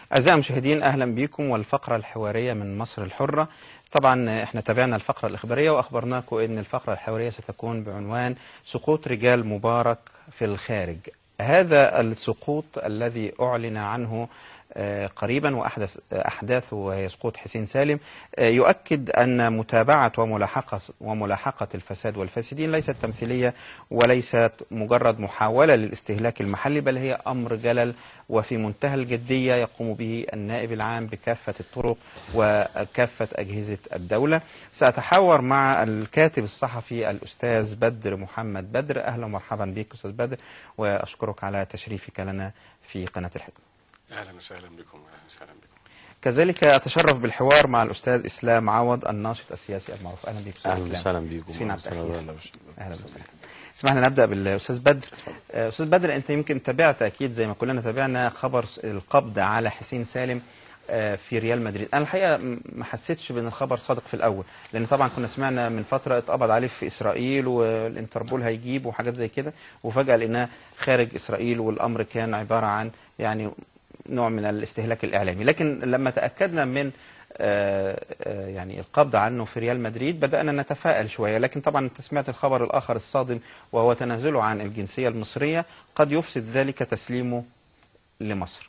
أعزائي المشاهدين أهلا بكم والفقرة الحوارية من مصر الحرة طبعا احنا تابعنا الفقرة الإخبارية وأخبرناكم أن الفقرة الحوارية ستكون بعنوان سقوط رجال مبارك في الخارج هذا السقوط الذي أعلن عنه آه، قريبا وأحدث أحداثه وهي سقوط حسين سالم آه، يؤكد أن متابعة وملاحقة وملاحقة الفساد والفاسدين ليست تمثيلية وليست مجرد محاولة للاستهلاك المحلي بل هي أمر جلل وفي منتهى الجدية يقوم به النائب العام بكافة الطرق وكافة أجهزة الدولة سأتحاور مع الكاتب الصحفي الأستاذ بدر محمد بدر أهلا ومرحبا بك أستاذ بدر وأشكرك على تشريفك لنا في قناة الحكمة اهلا وسهلا بكم اهلا وسهلا بكم كذلك أتشرف بالحوار مع الأستاذ إسلام عوض الناشط السياسي المعروف أهلا بك أستاذ اهلا إسلام. وسهلا بيكم سفينة عبد أهلا الأخير. وسهلا. اهلا وسهلا اسمح لنا نبدا بالاستاذ بدر آه، استاذ بدر انت يمكن تابعت اكيد زي ما كلنا تابعنا خبر س- القبض على حسين سالم آه، في ريال مدريد انا الحقيقه م- ما حسيتش بان الخبر صادق في الاول لان طبعا كنا سمعنا من فتره اتقبض عليه في اسرائيل والانتربول هيجيب وحاجات زي كده وفجاه لقيناه خارج اسرائيل والامر كان عباره عن يعني نوع من الاستهلاك الاعلامي لكن لما تاكدنا من آه، آه، يعني القبض عنه في ريال مدريد بدأنا نتفائل شوية لكن طبعا انت سمعت الخبر الآخر الصادم وهو تنازله عن الجنسية المصرية قد يفسد ذلك تسليمه لمصر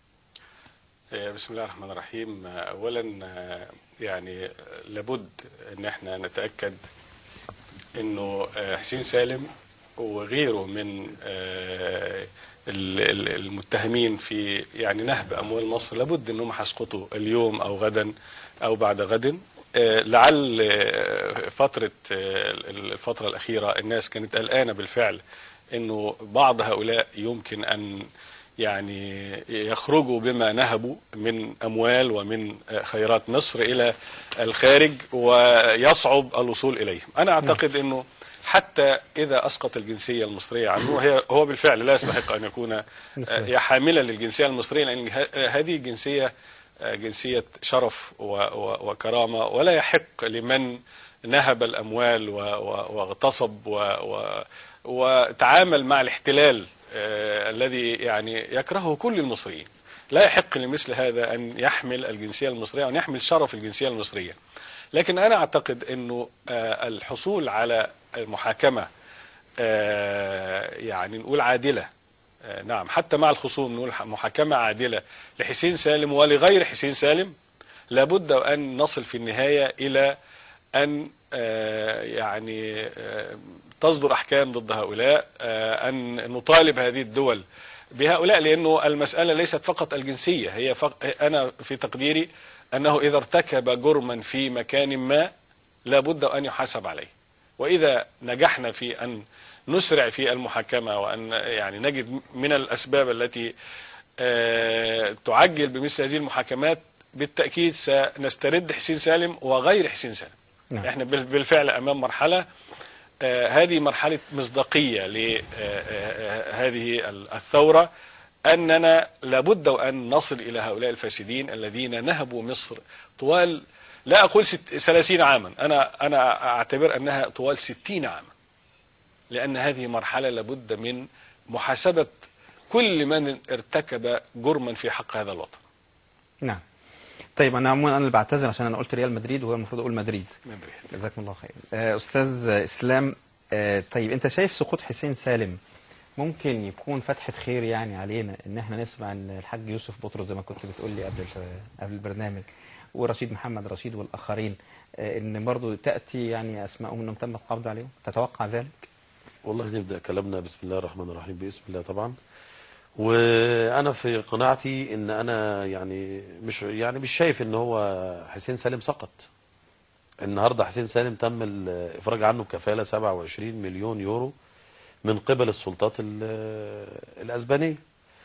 آه، بسم الله الرحمن الرحيم آه، اولا آه، يعني آه، لابد ان احنا نتاكد انه آه، حسين سالم وغيره من آه، ال- ال- المتهمين في يعني نهب اموال مصر لابد انهم هيسقطوا اليوم او غدا او بعد غد آه، لعل آه، فتره آه، الفتره الاخيره الناس كانت قلقانه بالفعل انه بعض هؤلاء يمكن ان يعني يخرجوا بما نهبوا من اموال ومن خيرات مصر الى الخارج ويصعب الوصول اليهم. انا اعتقد انه حتى اذا اسقط الجنسيه المصريه عنه هي هو بالفعل لا يستحق ان يكون مصري. حاملا للجنسيه المصريه لان ه- هذه جنسيه جنسيه شرف و- و- وكرامه ولا يحق لمن نهب الاموال و- و- واغتصب و- و- وتعامل مع الاحتلال آه، الذي يعني يكرهه كل المصريين لا يحق لمثل هذا أن يحمل الجنسية المصرية وأن يحمل شرف الجنسية المصرية لكن أنا أعتقد أنه آه، الحصول على المحاكمة آه، يعني نقول عادلة آه، نعم حتى مع الخصوم نقول محاكمة عادلة لحسين سالم ولغير حسين سالم لابد أن نصل في النهاية إلى أن آه، يعني آه، تصدر أحكام ضد هؤلاء آه، أن نطالب هذه الدول بهؤلاء لأنه المسألة ليست فقط الجنسية هي فق... أنا في تقديري أنه إذا ارتكب جرما في مكان ما لابد أن يحاسب عليه وإذا نجحنا في أن نسرع في المحاكمة وأن يعني نجد من الأسباب التي آه، تعجل بمثل هذه المحاكمات بالتأكيد سنسترد حسين سالم وغير حسين سالم نعم. احنا بال- بالفعل أمام مرحلة آه، هذه مرحلة مصداقية لهذه الثورة أننا لابد وأن نصل إلى هؤلاء الفاسدين الذين نهبوا مصر طوال لا أقول ست- ثلاثين عاما أنا أنا أعتبر أنها طوال ستين عاما لأن هذه مرحلة لابد من محاسبة كل من ارتكب جرما في حق هذا الوطن نعم طيب انا عموما انا اللي بعتذر عشان انا قلت ريال مدريد وهو المفروض اقول مدريد جزاكم الله خير آه، استاذ اسلام آه، طيب انت شايف سقوط حسين سالم ممكن يكون فتحة خير يعني علينا ان احنا نسمع ان الحاج يوسف بطرس زي ما كنت بتقول لي قبل ال- قبل البرنامج ورشيد محمد رشيد والاخرين آه، ان برضو تاتي يعني اسمائهم انهم تم القبض عليهم تتوقع ذلك والله نبدأ كلامنا بسم الله الرحمن الرحيم باسم الله طبعا وانا في قناعتي ان انا يعني مش يعني مش شايف ان هو حسين سالم سقط النهارده حسين سالم تم الافراج عنه بكفاله 27 مليون يورو من قبل السلطات ال- الاسبانيه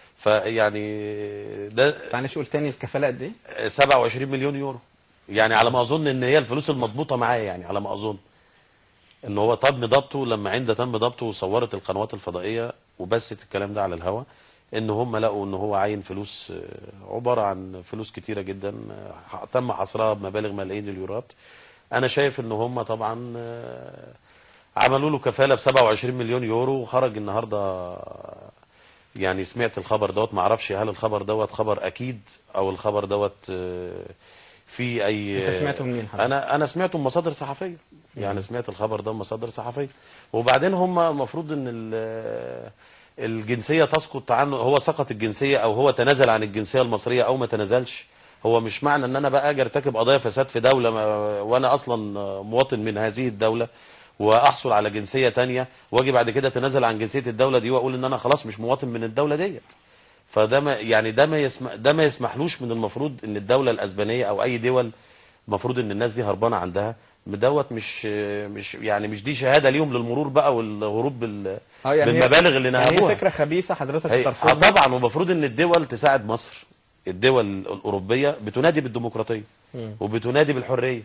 فيعني ده معلش قول تاني الكفاله قد ايه 27 مليون يورو يعني على ما اظن ان هي الفلوس المضبوطه معايا يعني على ما اظن ان هو تم ضبطه لما عند تم ضبطه وصورت القنوات الفضائيه وبثت الكلام ده على الهواء ان هم لقوا ان هو عين فلوس آه، عباره عن فلوس كتيره جدا آه، تم حصرها بمبالغ ملايين اليورات انا شايف ان هم طبعا آه، عملوا له كفاله ب 27 مليون يورو وخرج النهارده يعني سمعت الخبر دوت ما اعرفش هل الخبر دوت خبر اكيد او الخبر دوت آه، في اي أنت سمعته منين حضرتك؟ انا انا سمعته من مصادر صحفيه يعني سمعت الخبر ده من مصادر صحفيه وبعدين هم المفروض ان ال- الجنسيه تسقط عنه هو سقط الجنسيه او هو تنازل عن الجنسيه المصريه او ما تنازلش هو مش معنى ان انا بقى اجي ارتكب قضايا فساد في دوله ما- وانا اصلا مواطن من هذه الدوله واحصل على جنسيه تانية واجي بعد كده اتنازل عن جنسيه الدوله دي واقول ان انا خلاص مش مواطن من الدوله ديت فده ما يعني ده ما يسمح ده ما يسمحلوش من المفروض ان الدوله الاسبانيه او اي دول المفروض ان الناس دي هربانه عندها دوت مش مش يعني مش دي شهاده ليهم للمرور بقى والهروب بال اه يعني هي- بالمبالغ اللي يعني هي نهبوها فكره خبيثه حضرتك هي- آه ترفضها طبعا ومفروض ان الدول تساعد مصر الدول الاوروبيه بتنادي بالديمقراطيه وبتنادي بالحريه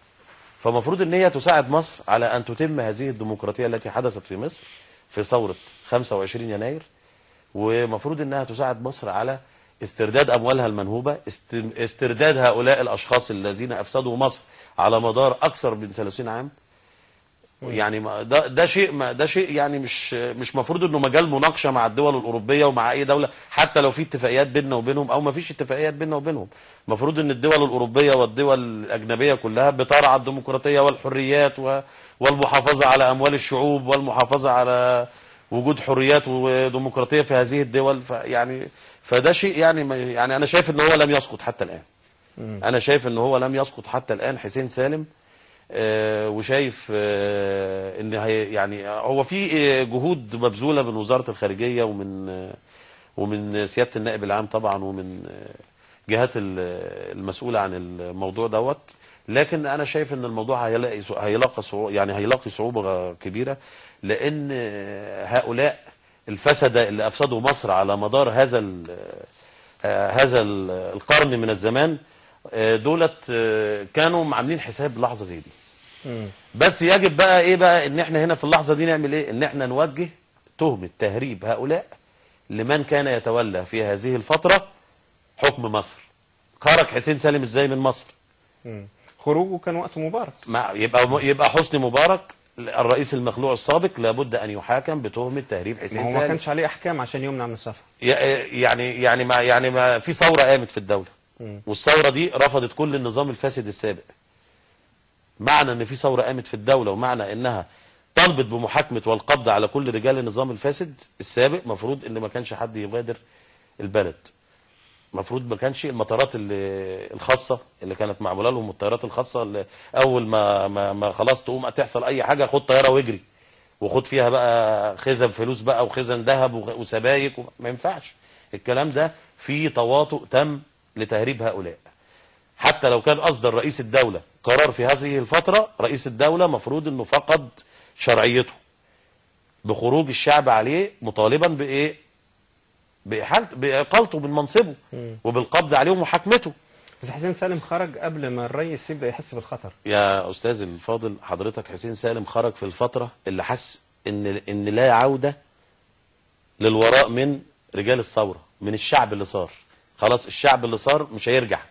فمفروض ان هي تساعد مصر على ان تتم هذه الديمقراطيه التي حدثت في مصر في ثوره 25 يناير ومفروض انها تساعد مصر على استرداد اموالها المنهوبه است- استرداد هؤلاء الاشخاص الذين افسدوا مصر على مدار اكثر من 30 عام يعني ما- ده ده شيء ما ده شيء يعني مش مش مفروض انه مجال مناقشه مع الدول الاوروبيه ومع اي دوله حتى لو في اتفاقيات بيننا وبينهم او ما فيش اتفاقيات بيننا وبينهم المفروض ان الدول الاوروبيه والدول الاجنبيه كلها بترعى الديمقراطيه والحريات و- والمحافظه على اموال الشعوب والمحافظه على وجود حريات وديمقراطيه في هذه الدول فيعني فده شيء يعني ما- يعني انا شايف ان هو لم يسقط حتى الان انا شايف ان هو لم يسقط حتى الان حسين سالم آه، وشايف آه، ان هي يعني هو في آه، جهود مبذوله من وزاره الخارجيه ومن آه، ومن سياده النائب العام طبعا ومن آه، جهات ال- المسؤوله عن الموضوع دوت لكن انا شايف ان الموضوع هيلاقي هيلاقي صعوبه يعني هيلاقي صعوبه كبيره لان آه، هؤلاء الفسده اللي افسدوا مصر على مدار هذا ال- آه، هذا ال- القرن من الزمان آه، دولت آه، كانوا عاملين حساب لحظه زي دي بس يجب بقى ايه بقى ان احنا هنا في اللحظه دي نعمل ايه ان احنا نوجه تهمه تهريب هؤلاء لمن كان يتولى في هذه الفتره حكم مصر خرج حسين سالم ازاي من مصر مم. خروجه كان وقت مبارك مع يبقى يبقى حسني مبارك الرئيس المخلوع السابق لابد ان يحاكم بتهمه تهريب ما حسين هو ما سالم كانش عليه احكام عشان يمنع من السفر يعني يعني ما يعني ما في ثوره قامت في الدوله والثوره دي رفضت كل النظام الفاسد السابق معنى ان في ثوره قامت في الدوله ومعنى انها طلبت بمحاكمه والقبض على كل رجال النظام الفاسد السابق مفروض ان ما كانش حد يغادر البلد المفروض ما كانش المطارات اللي الخاصه اللي كانت معموله لهم الطيارات الخاصه اللي اول ما ما, ما خلاص تقوم تحصل اي حاجه خد طياره واجري وخد فيها بقى خزن فلوس بقى وخزن ذهب وغ- وسبايك و- ما ينفعش الكلام ده في تواطؤ تم لتهريب هؤلاء حتى لو كان اصدر رئيس الدوله قرار في هذه الفتره رئيس الدوله مفروض انه فقد شرعيته بخروج الشعب عليه مطالبا بايه بإحالة بإقالته من منصبه وبالقبض عليه ومحاكمته بس حسين سالم خرج قبل ما الرئيس يبدا يحس بالخطر يا استاذ الفاضل حضرتك حسين سالم خرج في الفتره اللي حس ان ان لا عوده للوراء من رجال الثوره من الشعب اللي صار خلاص الشعب اللي صار مش هيرجع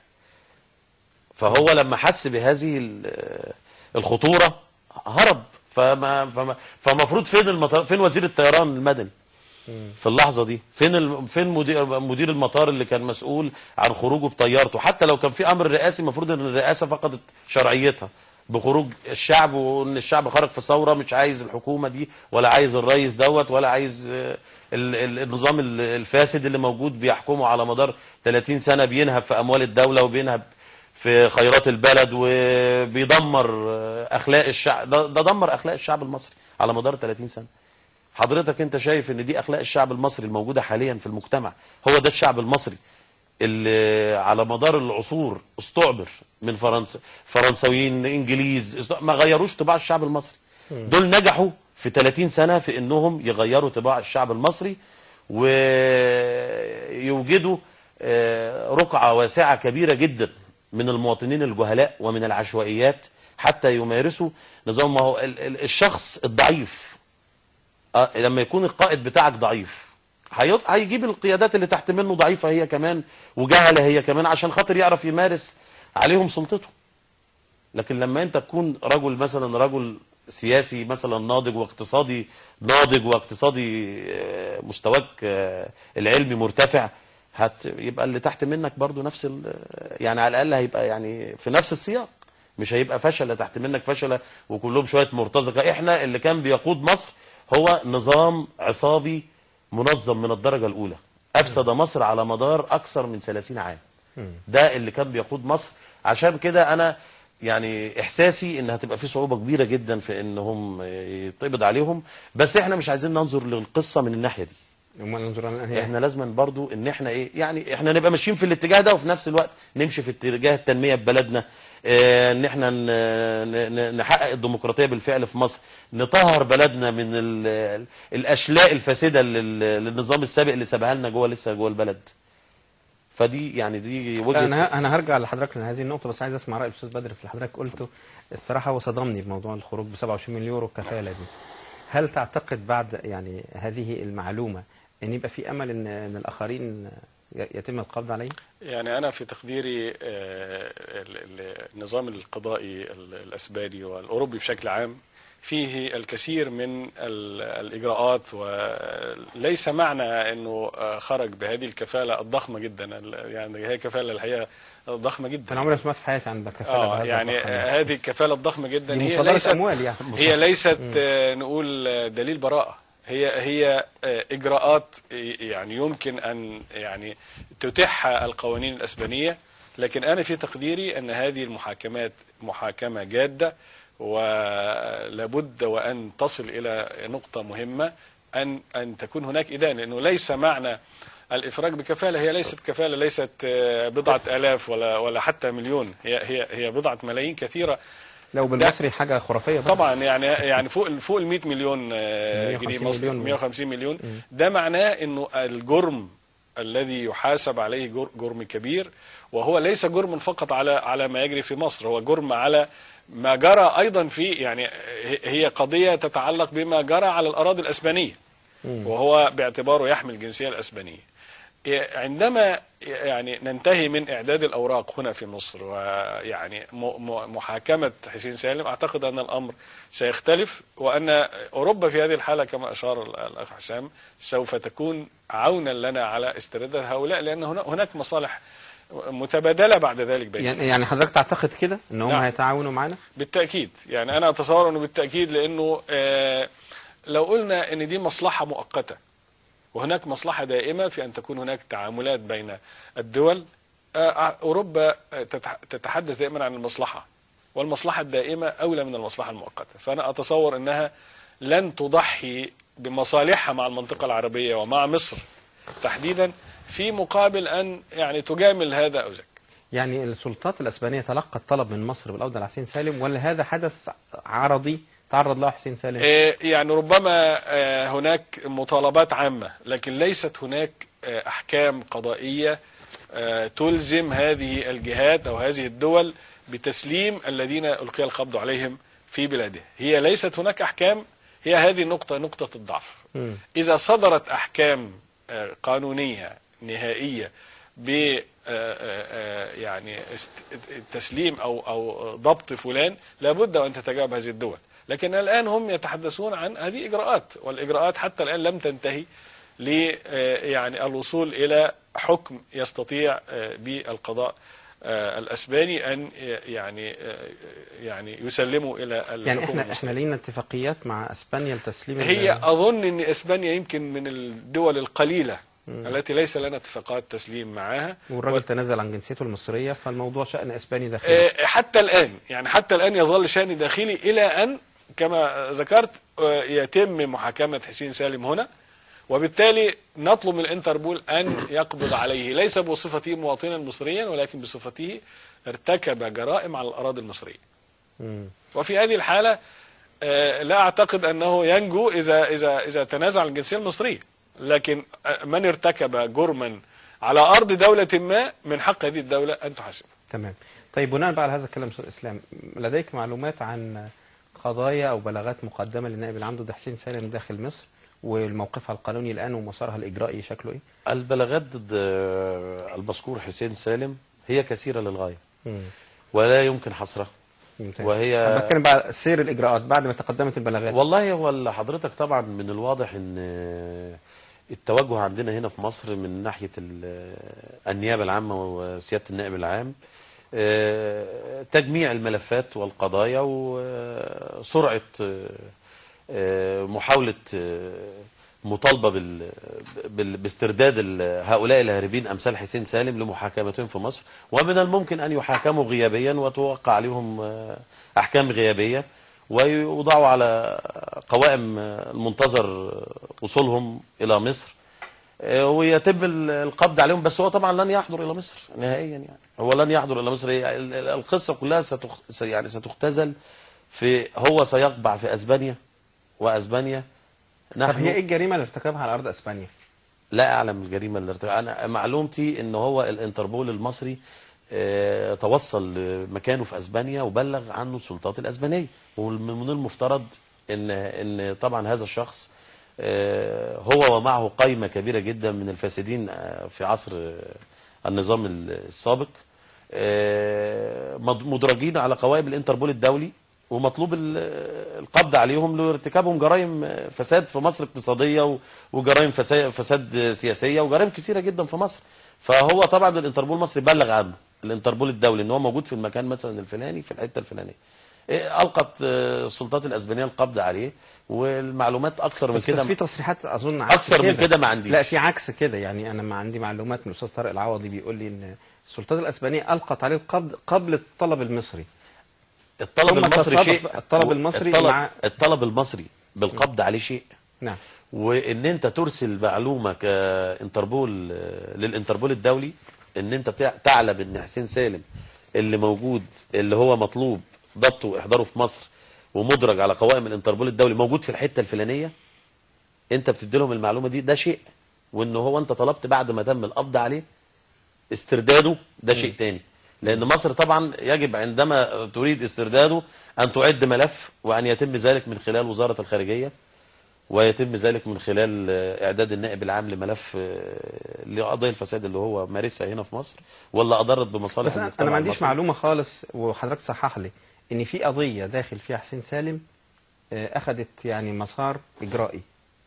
فهو لما حس بهذه ال- الخطوره هرب فما فما فمفروض فين المطار فين وزير الطيران المدني في اللحظه دي فين ال... فين مدير مدير المطار اللي كان مسؤول عن خروجه بطيارته حتى لو كان في امر رئاسي المفروض ان الرئاسه فقدت شرعيتها بخروج الشعب وان الشعب خرج في ثوره مش عايز الحكومه دي ولا عايز الرئيس دوت ولا عايز آه، ال... ال... النظام ال- الفاسد اللي موجود بيحكمه على مدار 30 سنه بينهب في اموال الدوله وبينهب في خيرات البلد وبيدمر آه، اخلاق الشعب ده, ده دمر اخلاق الشعب المصري على مدار 30 سنه حضرتك انت شايف ان دي اخلاق الشعب المصري الموجوده حاليا في المجتمع هو ده الشعب المصري اللي على مدار العصور استعبر من فرنسا فرنساويين انجليز است- ما غيروش طباع الشعب المصري دول نجحوا في 30 سنه في انهم يغيروا طباع الشعب المصري ويوجدوا آه، رقعه واسعه كبيره جدا من المواطنين الجهلاء ومن العشوائيات حتى يمارسوا نظام ما هو ال- ال- الشخص الضعيف آه، لما يكون القائد بتاعك ضعيف هي- هيجيب القيادات اللي تحت منه ضعيفة هي كمان وجهلة هي كمان عشان خاطر يعرف يمارس عليهم سلطته لكن لما انت تكون رجل مثلا رجل سياسي مثلا ناضج واقتصادي ناضج واقتصادي آه، مستواك آه، العلمي مرتفع هت يبقى اللي تحت منك برضو نفس ال- يعني على الاقل هيبقى يعني في نفس السياق مش هيبقى فشله تحت منك فشله وكلهم شويه مرتزقه احنا اللي كان بيقود مصر هو نظام عصابي منظم من الدرجه الاولى افسد مصر على مدار اكثر من 30 عام ده اللي كان بيقود مصر عشان كده انا يعني احساسي ان هتبقى في صعوبه كبيره جدا في انهم يتقبض عليهم بس احنا مش عايزين ننظر للقصه من الناحيه دي امال ننظر على الأنهية. احنا لازم برضو ان احنا ايه يعني احنا نبقى ماشيين في الاتجاه ده وفي نفس الوقت نمشي في اتجاه التنميه في بلدنا اه ان احنا ن- ن- ن- نحقق الديمقراطيه بالفعل في مصر نطهر بلدنا من ال- الاشلاء الفاسده لل- للنظام السابق اللي سابها لنا جوه لسه جوه البلد فدي يعني دي وجهه انا انا هرجع لحضرتك لهذه النقطه بس عايز اسمع راي الاستاذ بدر في اللي حضرتك قلته الصراحه هو صدمني بموضوع الخروج ب 27 مليون يورو الكفاله دي هل تعتقد بعد يعني هذه المعلومه ان يبقى في امل ان ان الاخرين يتم القبض عليهم يعني أنا في تقديري آه، ال- ال- النظام القضائي ال- الأسباني والأوروبي بشكل عام فيه الكثير من ال- الإجراءات وليس معنى أنه آه، خرج بهذه الكفالة الضخمة جدا ال- يعني هي كفالة الحقيقة ضخمة جدا انا عمري ما سمعت في حياتي عن كفاله آه بهذا يعني الرقم يعني. آه، هذه الكفالة الضخمة جدا دي هي مصادره ليست اموال يعني هي ليست آه، نقول آه، دليل براءة هي هي آه، إجراءات آه، يعني يمكن أن يعني تتيحها القوانين الأسبانية لكن أنا في تقديري أن هذه المحاكمات محاكمة جادة ولابد وأن تصل إلى نقطة مهمة أن أن تكون هناك إدانة لأنه ليس معنى الإفراج بكفالة هي ليست كفالة ليست آه، بضعة آلاف ولا ولا حتى مليون هي هي هي بضعة ملايين كثيرة لو بالمصري حاجه خرافيه بقى. طبعا يعني يعني فوق فوق ال 100 مليون آه، 150 جنيه مصري مليون. 150 مليون ده معناه انه الجرم الذي يحاسب عليه جر- جرم كبير وهو ليس جرم فقط على على ما يجري في مصر هو جرم على ما جرى ايضا في يعني هي- هي قضيه تتعلق بما جرى على الاراضي الاسبانيه وهو باعتباره يحمل الجنسيه الاسبانيه عندما يعني ننتهي من اعداد الاوراق هنا في مصر ويعني م- م- محاكمه حسين سالم اعتقد ان الامر سيختلف وان اوروبا في هذه الحاله كما اشار ال- الاخ حسام سوف تكون عونا لنا على استرداد هؤلاء لان هنا- هناك مصالح متبادله بعد ذلك بيننا يعني يعني حضرتك تعتقد كده ان هم نعم. هيتعاونوا معانا بالتأكيد يعني أنا أتصور أنه بالتأكيد لأنه آه، لو قلنا أن دي مصلحة مؤقتة وهناك مصلحة دائمة في أن تكون هناك تعاملات بين الدول آه، أوروبا آه، تتح- تتحدث دائما عن المصلحة والمصلحة الدائمة أولى من المصلحة المؤقتة فأنا أتصور أنها لن تضحي بمصالحها مع المنطقة العربية ومع مصر تحديدا في مقابل أن يعني تجامل هذا أو ذاك يعني السلطات الاسبانيه تلقت طلب من مصر بالقبض على حسين سالم ولا هذا حدث عرضي تعرض له حسين سالم آه، يعني ربما آه، هناك مطالبات عامة لكن ليست هناك آه، أحكام قضائية آه، تلزم هذه الجهات أو هذه الدول بتسليم الذين ألقي القبض عليهم في بلادها هي ليست هناك أحكام هي هذه النقطة نقطة الضعف مم. إذا صدرت أحكام آه، قانونية نهائية ب آه، آه، آه، يعني است- تسليم أو أو ضبط فلان لابد وأن تتجاوب هذه الدول لكن الآن هم يتحدثون عن هذه إجراءات والإجراءات حتى الآن لم تنتهي ل آه، يعني الوصول إلى حكم يستطيع آه، بالقضاء آه، الأسباني أن ي- يعني آه، يعني يسلموا إلى يعني الحكومة احنا المصرية. احنا لينا اتفاقيات مع اسبانيا لتسليم هي ال- اظن ان اسبانيا يمكن من الدول القليله التي ليس لنا اتفاقات تسليم معها والراجل تنازل عن جنسيته المصريه فالموضوع شان اسباني داخلي آه، حتى الان يعني حتى الان يظل شان داخلي الى ان كما ذكرت آه، يتم محاكمه حسين سالم هنا وبالتالي نطلب من الانتربول ان يقبض عليه ليس بصفته مواطنا مصريا ولكن بصفته ارتكب جرائم على الاراضي المصريه مم. وفي هذه الحالة آه، لا أعتقد أنه ينجو إذا إذا إذا تنازع عن الجنسية المصرية لكن آه، من ارتكب جرما على أرض دولة ما من حق هذه الدولة أن تحاسبه تمام طيب بناء بقى على هذا الكلام استاذ اسلام لديك معلومات عن قضايا او بلاغات مقدمه للنائب العام ضد حسين سالم داخل مصر والموقفها القانوني الان ومسارها الاجرائي شكله ايه؟ البلاغات ضد آه، المذكور حسين سالم هي كثيرة للغاية مم. ولا يمكن حصرها ممتاز. وهي- أنا بتكلم بقى سير الاجراءات بعد ما تقدمت البلاغات والله هو اللي حضرتك طبعا من الواضح ان التوجه عندنا هنا في مصر من ناحيه ال- النيابه العامه وسياده النائب العام آه، تجميع الملفات والقضايا وسرعه آه، محاوله آه، مطالبه بال بال- باسترداد ال- هؤلاء الهاربين امثال حسين سالم لمحاكمتهم في مصر ومن الممكن ان يحاكموا غيابيا وتوقع عليهم آه، احكام غيابيه ويوضعوا على قوائم المنتظر وصولهم الى مصر آه، ويتم ال- القبض عليهم بس هو طبعا لن يحضر الى مصر نهائيا يعني هو لن يحضر الى مصر هي ال- ال- القصه كلها ستخ... س- يعني ستختزل في هو سيقبع في اسبانيا واسبانيا طب هي ايه نحن الجريمه اللي ارتكبها على ارض اسبانيا؟ لا اعلم الجريمه اللي ارتكب انا معلومتي ان هو الانتربول المصري آه، توصل لمكانه في اسبانيا وبلغ عنه السلطات الاسبانيه ومن المفترض ان ان طبعا هذا الشخص آه، هو ومعه قائمه كبيره جدا من الفاسدين آه، في عصر آه، النظام السابق آه، مد- مدرجين على قوائم الانتربول الدولي ومطلوب ال- القبض عليهم لارتكابهم جرائم آه، فساد في مصر اقتصاديه و- وجرائم فسا- فساد سياسيه وجرائم كثيره جدا في مصر فهو طبعا الانتربول المصري بلغ عنه الانتربول الدولي ان هو موجود في المكان مثلا الفلاني في الحته الفلانيه إيه، القت آه، السلطات الاسبانيه القبض عليه والمعلومات اكثر من بس, كده بس في تصريحات اظن عكس أكثر من كده ما عنديش. لا في عكس كده يعني انا ما عندي معلومات من الاستاذ طارق العوضي بيقول لي ان السلطات الاسبانيه القت عليه القبض قبل الطلب المصري الطلب ثم المصري تصادف شيء الطلب المصري الطلب, مع- الطلب المصري بالقبض عليه شيء نعم وان انت ترسل معلومه كانتربول للانتربول الدولي ان انت بتع- تعلم ان حسين سالم اللي موجود اللي هو مطلوب ضبطه واحضاره في مصر ومدرج على قوائم الانتربول الدولي موجود في الحته الفلانيه انت بتدي لهم المعلومه دي ده شيء وان هو انت طلبت بعد ما تم القبض عليه استرداده ده شيء تاني لان مصر طبعا يجب عندما تريد استرداده ان تعد ملف وان يتم ذلك من خلال وزاره الخارجيه ويتم ذلك من خلال آه، اعداد النائب العام لملف آه، لقضايا الفساد اللي هو مارسها هنا في مصر ولا اضرت بمصالح بس انا المجتمع أنا ما عنديش المصري. معلومه خالص وحضرتك صحح لي ان في قضيه داخل فيها حسين سالم آه، اخذت يعني مسار اجرائي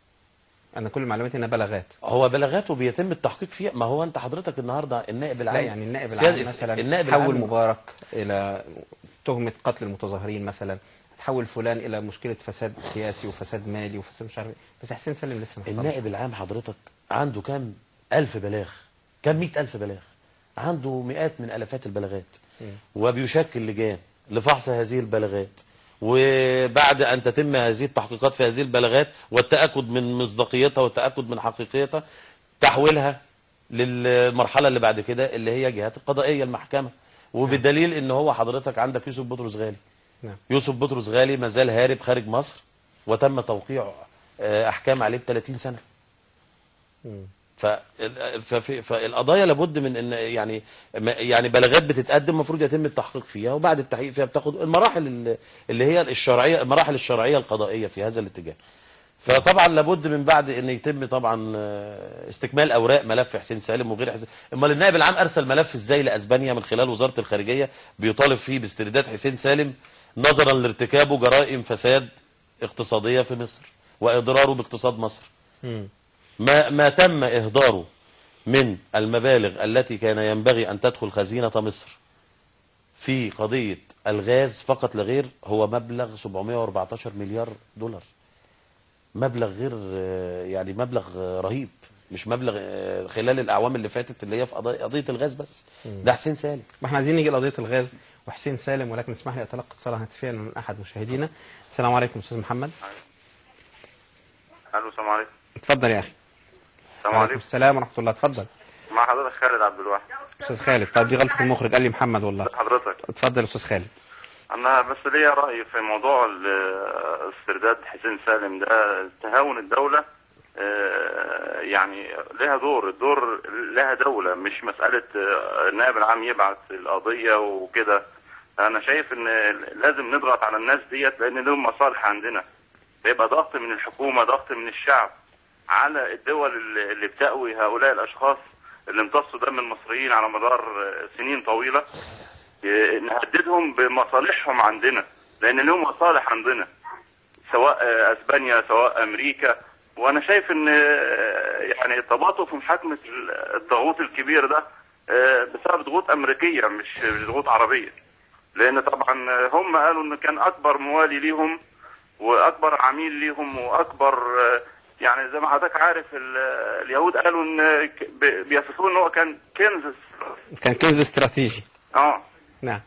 انا كل معلوماتي انها بلاغات هو بلاغاته بيتم التحقيق فيها ما هو انت حضرتك النهارده النائب العام لا يعني النائب سيادة- العام مثلا النائب حول العام مبارك الى تهمه قتل المتظاهرين مثلا تحول فلان الى مشكله فساد سياسي وفساد مالي وفساد مش عارف إيه. بس حسين سالم لسه ما حصلش. النائب العام حضرتك عنده كام ألف بلاغ كام مئة ألف بلاغ عنده مئات من ألفات البلاغات وبيشكل لجان لفحص هذه البلاغات وبعد أن تتم هذه التحقيقات في هذه البلاغات والتأكد من مصداقيتها والتأكد من حقيقيتها تحويلها للمرحلة اللي بعد كده اللي هي جهات القضائية المحكمة وبدليل ان هو حضرتك عندك يوسف بطرس غالي نعم يوسف بطرس غالي ما زال هارب خارج مصر وتم توقيع آه، احكام عليه ب 30 سنه مم. فال- ففي- فالقضايا لابد من ان يعني ما- يعني بلاغات بتتقدم المفروض يتم التحقيق فيها وبعد التحقيق فيها بتاخد المراحل ال- اللي هي الشرعيه المراحل الشرعيه القضائيه في هذا الاتجاه فطبعا لابد من بعد ان يتم طبعا آه، استكمال اوراق ملف حسين سالم وغير حسين امال النائب العام ارسل ملف ازاي لاسبانيا من خلال وزاره الخارجيه بيطالب فيه باسترداد حسين سالم نظرا لارتكابه جرائم فساد اقتصاديه في مصر واضراره باقتصاد مصر مم. ما ما تم إهداره من المبالغ التي كان ينبغي أن تدخل خزينة مصر في قضية الغاز فقط لغير هو مبلغ 714 مليار دولار مبلغ غير آه، يعني مبلغ آه، رهيب مش مبلغ آه، خلال الأعوام اللي فاتت اللي هي في قضايا- قضية الغاز بس ده حسين سالم ما احنا عايزين نيجي لقضيه الغاز وحسين سالم ولكن اسمح لي اتلقى اتصالا هاتفيا من احد مشاهدينا السلام عليكم استاذ محمد الو السلام عليكم اتفضل يا اخي السلام وعليكم عليكم السلام ورحمه الله اتفضل مع حضرتك خالد عبد الواحد استاذ خالد طيب دي غلطه المخرج قال لي محمد والله حضرتك اتفضل يا استاذ خالد انا بس ليا راي في موضوع ال- استرداد حسين سالم ده تهاون الدوله آه، يعني لها دور الدور لها دوله مش مساله آه، النائب العام يبعث القضيه وكده انا شايف ان لازم نضغط على الناس ديت لان لهم مصالح عندنا بيبقى ضغط من الحكومه ضغط من الشعب على الدول اللي اللي بتأوي هؤلاء الاشخاص اللي امتصوا دم المصريين على مدار آه، سنين طويله ي- نهددهم بمصالحهم عندنا لان لهم مصالح عندنا سواء آه، اسبانيا سواء امريكا وانا شايف ان آه، يعني التباطؤ في محاكمه الضغوط الكبير ده آه، بسبب ضغوط امريكيه مش مش ضغوط عربيه لان طبعا هم قالوا ان كان اكبر موالي ليهم واكبر عميل ليهم واكبر آه، يعني زي ما حضرتك عارف ال- اليهود قالوا ان ك- ب- بيصفوه ان هو كان كنز كان كنز استراتيجي اه نعم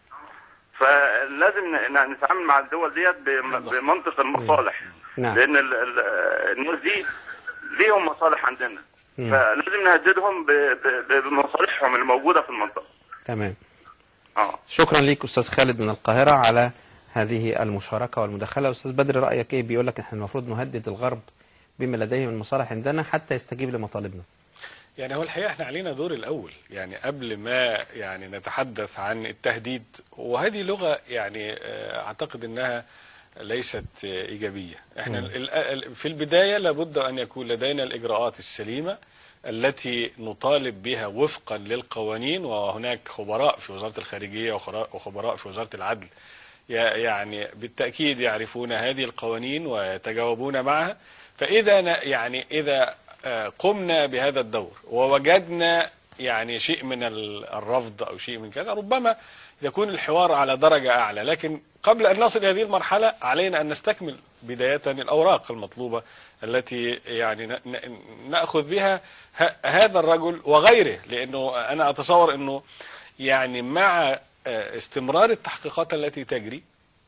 فلازم ن- نتعامل مع الدول ديت بم- بمنطق المصالح نعم. لان ال- ال- الناس دي ليهم مصالح عندنا مم. فلازم نهددهم ب- ب- ب- بمصالحهم الموجوده في المنطقه تمام اه شكرا ليك استاذ خالد من القاهره على هذه المشاركه والمداخله استاذ بدر رايك ايه بيقول لك احنا المفروض نهدد الغرب بما لديه من مصالح عندنا حتى يستجيب لمطالبنا يعني هو الحقيقه احنا علينا دور الاول يعني قبل ما يعني نتحدث عن التهديد وهذه لغه يعني آه، اعتقد انها ليست آه، ايجابيه احنا ال- ال- في البدايه لابد ان يكون لدينا الاجراءات السليمه التي نطالب بها وفقا للقوانين وهناك خبراء في وزاره الخارجيه وخرا- وخبراء في وزاره العدل ي- يعني بالتأكيد يعرفون هذه القوانين ويتجاوبون معها فإذا ن- يعني إذا آه، قمنا بهذا الدور ووجدنا يعني شيء من ال- الرفض أو شيء من كذا ربما يكون الحوار على درجة أعلى لكن قبل أن نصل إلى هذه المرحلة علينا أن نستكمل بداية الأوراق المطلوبة التي يعني ن- ن- نأخذ بها ه- هذا الرجل وغيره لأنه أنا أتصور أنه يعني مع آه، استمرار التحقيقات التي تجري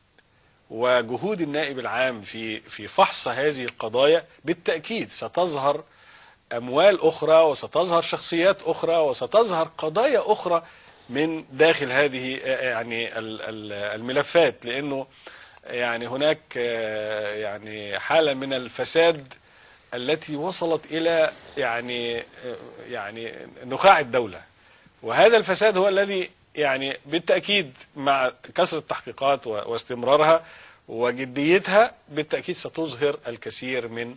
وجهود النائب العام في في فحص هذه القضايا بالتأكيد ستظهر أموال أخرى وستظهر شخصيات أخرى وستظهر قضايا أخرى من داخل هذه آه، يعني ال- ال- الملفات لأنه يعني هناك آه، يعني حالة من الفساد التي وصلت إلى يعني آه، يعني نخاع الدولة وهذا الفساد هو الذي يعني بالتأكيد مع كثرة التحقيقات و- واستمرارها وجديتها بالتأكيد ستظهر الكثير من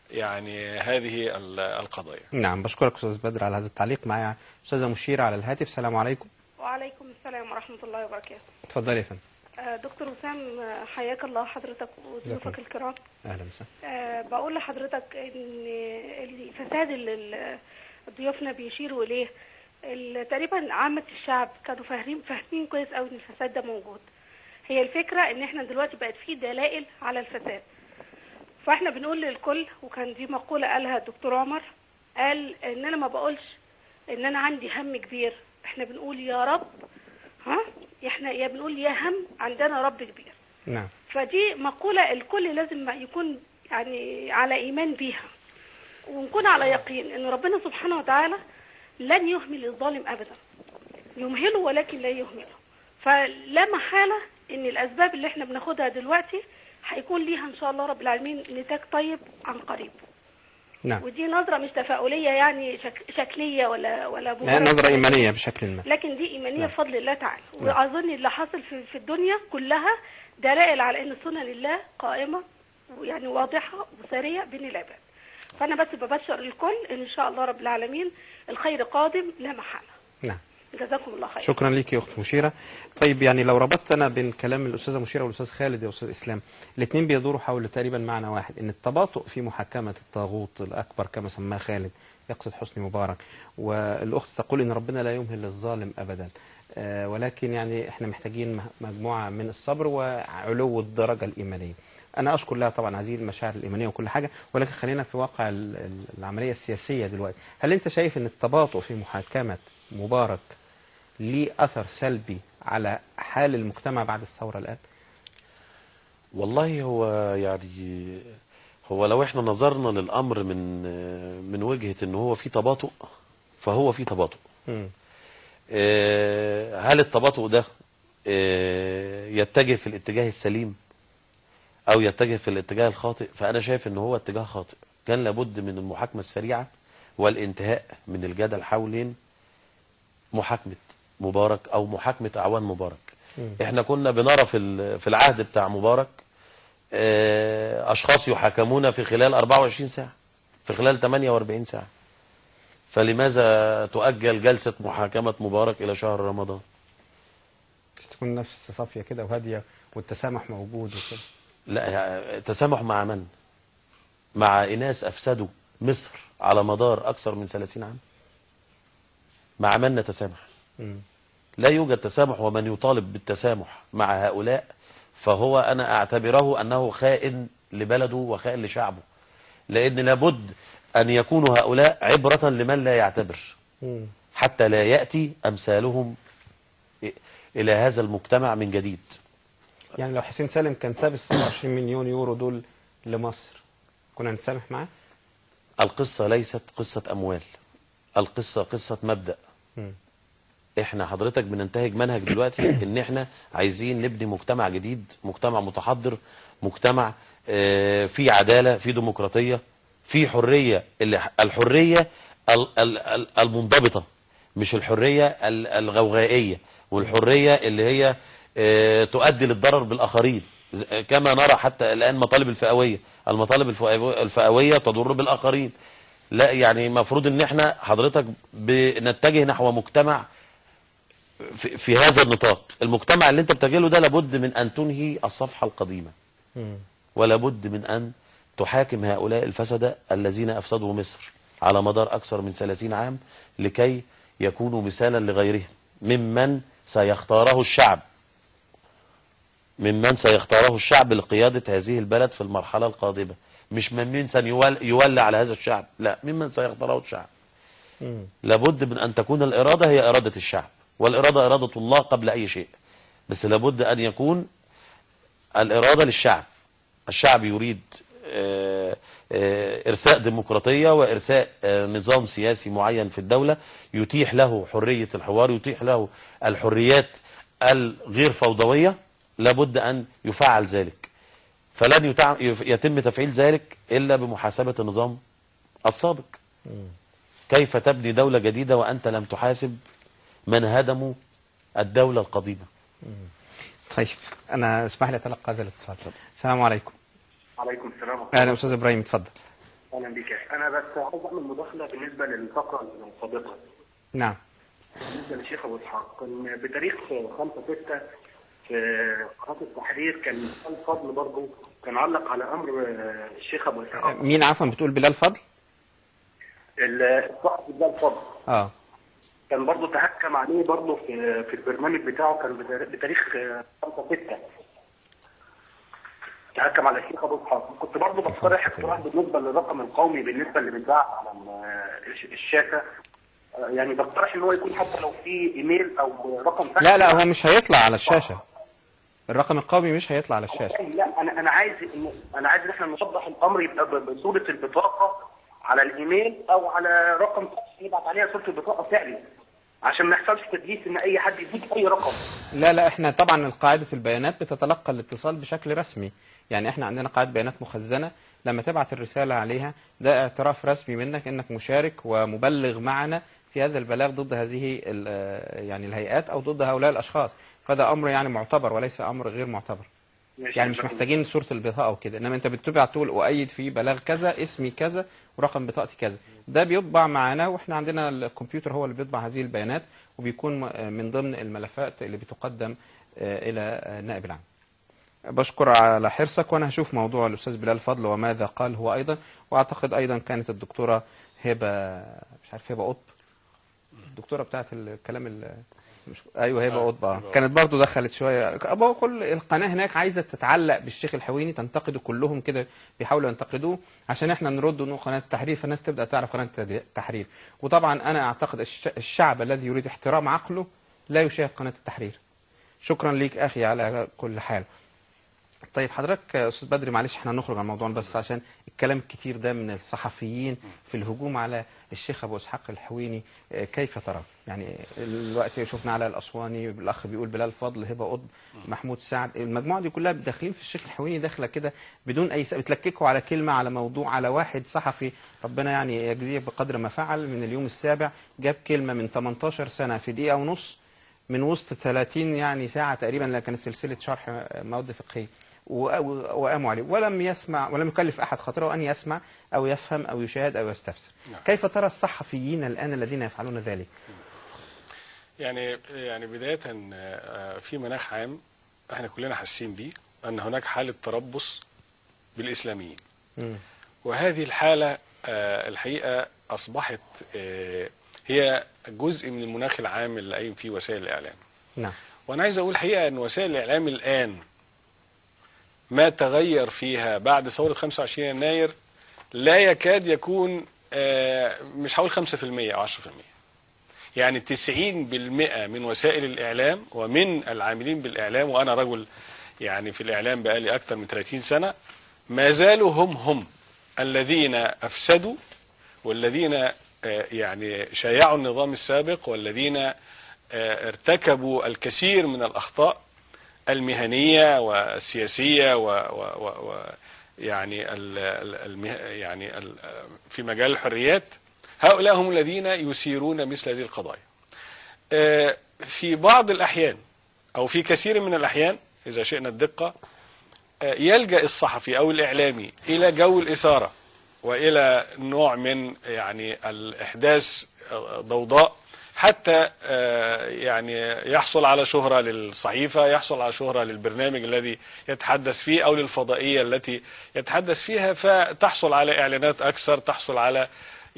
يعني هذه ال- القضايا نعم بشكرك استاذ بدر على هذا التعليق معي استاذه مشيره على الهاتف السلام عليكم وعليكم السلام ورحمة الله وبركاته اتفضلي يا فندم آه، دكتور وسام آه، حياك الله حضرتك وضيوفك الكرام اهلا وسهلا آه، بقول لحضرتك ان الفساد اللي ال- ضيوفنا بيشيروا اليه ال- تقريبا عامة الشعب كانوا فاهمين فاهمين كويس قوي ان الفساد ده موجود هي الفكرة ان احنا دلوقتي بقت في دلائل على الفساد فاحنا بنقول للكل وكان دي مقولة قالها الدكتور عمر قال ان انا ما بقولش ان انا عندي هم كبير احنا بنقول يا رب ها احنا يا بنقول يا هم عندنا رب كبير نعم فدي مقولة الكل لازم يكون يعني على إيمان بيها ونكون على يقين إن ربنا سبحانه وتعالى لن يهمل الظالم أبدا يمهله ولكن لا يهمله فلا محالة إن الأسباب اللي احنا بناخدها دلوقتي هيكون ليها إن شاء الله رب العالمين نتاج طيب عن قريب نعم ودي نظرة مش تفاؤلية يعني شك شكلية ولا ولا لا مجرد نظره ايمانيه بشكل ما لكن دي إيمانية نعم. بفضل الله تعالى نعم. وأظن اللي حاصل في, في الدنيا كلها دلائل على أن سنن الله قائمة ويعني واضحة وسارية بين العباد فأنا بس ببشر الكل إن إن شاء الله رب العالمين الخير قادم لا محالة نعم جزاكم الله خير شكرا ليك يا اخت مشيره طيب يعني لو ربطت انا بين كلام الاستاذه مشيره والاستاذ خالد يا استاذ اسلام الاثنين بيدوروا حول تقريبا معنى واحد ان التباطؤ في محاكمه الطاغوت الاكبر كما سماه خالد يقصد حسني مبارك والاخت تقول ان ربنا لا يمهل للظالم ابدا آه، ولكن يعني احنا محتاجين مه- مجموعه من الصبر وعلو الدرجه الايمانيه انا اشكر لها طبعا هذه المشاعر الايمانيه وكل حاجه ولكن خلينا في واقع ال- ال- العمليه السياسيه دلوقتي هل انت شايف ان التباطؤ في محاكمه مبارك ليه اثر سلبي على حال المجتمع بعد الثوره الان والله هو يعني هو لو احنا نظرنا للامر من من وجهه ان هو في تباطؤ فهو في تباطؤ مم. آه، هل التباطؤ ده آه، يتجه في الاتجاه السليم او يتجه في الاتجاه الخاطئ فانا شايف ان هو اتجاه خاطئ كان لابد من المحاكمه السريعه والانتهاء من الجدل حوالين محاكمه مبارك او محاكمه اعوان مبارك احنا كنا بنرى في ال- في العهد بتاع مبارك آه، اشخاص يحاكمون في خلال 24 ساعه في خلال 48 ساعه فلماذا تؤجل جلسه محاكمه مبارك الى شهر رمضان تكون نفس صافيه كده وهاديه والتسامح موجود وكده لا يا- تسامح مع من مع اناس افسدوا مصر على مدار اكثر من 30 عام مع من نتسامح مم. لا يوجد تسامح ومن يطالب بالتسامح مع هؤلاء فهو انا اعتبره انه خائن لبلده وخائن لشعبه لان لابد ان يكونوا هؤلاء عبرة لمن لا يعتبر مم. حتى لا يأتي امثالهم إ- الى هذا المجتمع من جديد يعني لو حسين سالم كان ساب ال 27 مليون يورو دول لمصر كنا نتسامح معاه؟ القصة ليست قصة اموال القصة قصة مبدأ مم. احنا حضرتك بننتهج منهج دلوقتي ان احنا عايزين نبني مجتمع جديد مجتمع متحضر مجتمع آه، فيه عدالة فيه ديمقراطية فيه حرية اللي الحرية ال- ال- ال- المنضبطة مش الحرية ال- الغوغائية والحرية اللي هي آه، تؤدي للضرر بالآخرين ز- كما نرى حتى الآن مطالب الفئوية المطالب الفئوية- الفئوية تضر بالآخرين لا يعني المفروض ان احنا حضرتك بنتجه نحو مجتمع في, في هذا النطاق المجتمع اللي انت بتجي له ده لابد من ان تنهي الصفحة القديمة مم. ولا بد من أن تحاكم هؤلاء الفسدة الذين أفسدوا مصر على مدار أكثر من 30 عام لكي يكونوا مثالا لغيرهم ممن سيختاره الشعب ممن سيختاره الشعب لقيادة هذه البلد في المرحلة القادمة مش ممن سيولى يولى على هذا الشعب لا ممن سيختاره الشعب مم. لابد من أن تكون الإرادة هي إرادة الشعب والإرادة إرادة الله قبل أي شيء بس لابد أن يكون الإرادة للشعب الشعب يريد آه، آه، إرساء ديمقراطية وإرساء آه، نظام سياسي معين في الدولة يتيح له حرية الحوار يتيح له الحريات الغير فوضوية لابد أن يفعل ذلك فلن يتع... يتم تفعيل ذلك إلا بمحاسبة النظام السابق كيف تبني دولة جديدة وأنت لم تحاسب من هدموا الدولة القديمة طيب انا اسمح لي اتلقى هذا الاتصال السلام عليكم عليكم السلام ورحمة اهلا استاذ ابراهيم اتفضل الله اهلا بك يا أخي. انا بس عايز اعمل مداخله بالنسبه للفقره السابقه نعم بالنسبه للشيخ ابو اسحاق كان بتاريخ 5 6 في قناه التحرير كان الفضل برضه كان علق على امر آه، الشيخ ابو اسحاق مين عفوا بتقول بلال فضل الصحفي ده الفضل اه كان برضه تهكم عليه برضه في في البرنامج بتاعه كان بتار- بتاريخ آه، 5 6 تهكم على الشيخ ابو اسحاق كنت برضه بقترح اقتراح بالنسبه للرقم القومي بالنسبه اللي بيتباع على ال- الش- الشاشه آه، يعني بقترح ان هو يكون حتى لو في ايميل او رقم فاكس لا لا هو مش هيطلع على الشاشه الرقم القومي مش هيطلع على الشاشه لا انا انا عايز إن انا عايز ان احنا نوضح الامر يبقى ب- بصوره البطاقه على الايميل او على رقم فاكس يبعت عليها صوره البطاقه فعلي عشان ما يحصلش تدليس ان اي حد يديك اي رقم لا لا احنا طبعا قاعدة البيانات بتتلقى الاتصال بشكل رسمي يعني احنا عندنا قاعدة بيانات مخزنة لما تبعت الرسالة عليها ده اعتراف رسمي منك انك مشارك ومبلغ معنا في هذا البلاغ ضد هذه ال- آه، يعني الهيئات او ضد هؤلاء الاشخاص فده امر يعني معتبر وليس امر غير معتبر يعني مش محتاجين صورة البطاقة وكده انما انت بتبعت تقول اؤيد في بلاغ كذا اسمي كذا ورقم بطاقتي كذا ده بيطبع معانا واحنا عندنا الكمبيوتر هو اللي بيطبع هذه البيانات وبيكون م- من ضمن الملفات اللي بتقدم آه، الى آه، النائب العام بشكر على حرصك وانا هشوف موضوع الاستاذ بلال فضل وماذا قال هو ايضا واعتقد ايضا كانت الدكتوره هبه مش عارف هبه قطب الدكتوره بتاعت الكلام ال مش ايوه هبه قطب آه. كانت برضو دخلت شويه أبو كل القناه هناك عايزه تتعلق بالشيخ الحويني تنتقده كلهم كده بيحاولوا ينتقدوه عشان احنا نرد انه قناه التحرير فالناس تبدا تعرف قناه التحرير وطبعا انا اعتقد الش- الشعب الذي يريد احترام عقله لا يشاهد قناه التحرير شكرا ليك اخي على كل حال طيب حضرتك يا استاذ بدري معلش احنا هنخرج عن الموضوع بس عشان الكلام الكتير ده من الصحفيين في الهجوم على الشيخ ابو اسحاق الحويني اه، كيف ترى؟ يعني الوقت شفنا على الاسواني الاخ بيقول بلال فضل هبه قطب محمود سعد المجموعه دي كلها داخلين في الشيخ الحويني داخله كده بدون اي سبب بتلككوا على كلمه على موضوع على واحد صحفي ربنا يعني يجزيه بقدر ما فعل من اليوم السابع جاب كلمه من 18 سنه في دقيقه ونص من وسط 30 يعني ساعة تقريبا لكن كانت سلسلة شرح مواد فقهية و- و- وقاموا عليه ولم يسمع ولم يكلف أحد خاطره أن يسمع أو يفهم أو يشاهد أو يستفسر نعم. كيف ترى الصحفيين الآن الذين يفعلون ذلك يعني يعني بداية آه، في مناخ عام احنا كلنا حاسين بيه ان هناك حالة تربص بالاسلاميين مم. وهذه الحالة آه، الحقيقة اصبحت آه، هي جزء من المناخ العام اللي قايم فيه وسائل الاعلام نعم وانا عايز اقول الحقيقة ان وسائل الاعلام الان ما تغير فيها بعد ثورة 25 يناير لا يكاد يكون آه، مش هقول 5% او 10% يعني 90% من وسائل الإعلام ومن العاملين بالإعلام وأنا رجل يعني في الإعلام بقالي أكثر من 30 سنة ما زالوا هم هم الذين أفسدوا والذين آه، يعني شايعوا النظام السابق والذين آه، ارتكبوا الكثير من الأخطاء المهنية والسياسية و, و, و, و يعني ال ال المه يعني ال في مجال الحريات هؤلاء هم الذين يثيرون مثل هذه القضايا. آه، في بعض الأحيان أو في كثير من الأحيان إذا شئنا الدقة آه، يلجأ الصحفي أو الإعلامي إلى جو الإثارة وإلى نوع من يعني الإحداث آه، ضوضاء حتى آه، يعني يحصل على شهرة للصحيفة يحصل على شهرة للبرنامج الذي يتحدث فيه أو للفضائية التي يتحدث فيها فتحصل على إعلانات أكثر تحصل على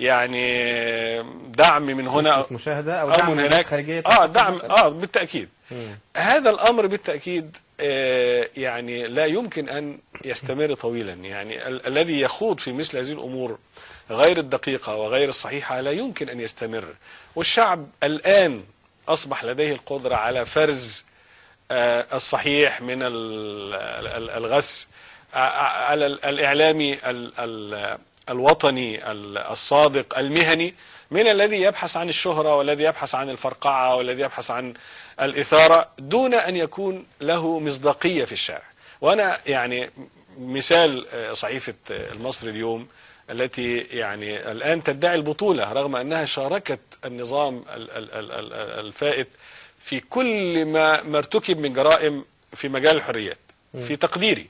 يعني دعم من هنا نسبة مشاهدة أو أو دعم من من هناك خارجية اه تحقق دعم المسألة. اه بالتأكيد مم. هذا الأمر بالتأكيد آه، يعني لا يمكن أن يستمر طويلا يعني ال- الذي يخوض في مثل هذه الأمور غير الدقيقة وغير الصحيحة لا يمكن أن يستمر والشعب الآن أصبح لديه القدرة على فرز آه، الصحيح من ال- ال- الغث آه، على ال- الإعلامي ال- ال- الوطني ال- الصادق المهني من الذي يبحث عن الشهرة والذي يبحث عن الفرقعة والذي يبحث عن الإثارة دون أن يكون له مصداقية في الشارع وأنا يعني مثال آه، صحيفة آه، المصري اليوم التي يعني الآن تدعي البطولة رغم أنها شاركت النظام ال- ال- ال- ال- الفائت في كل ما ما ارتكب من جرائم في مجال الحريات في تقديري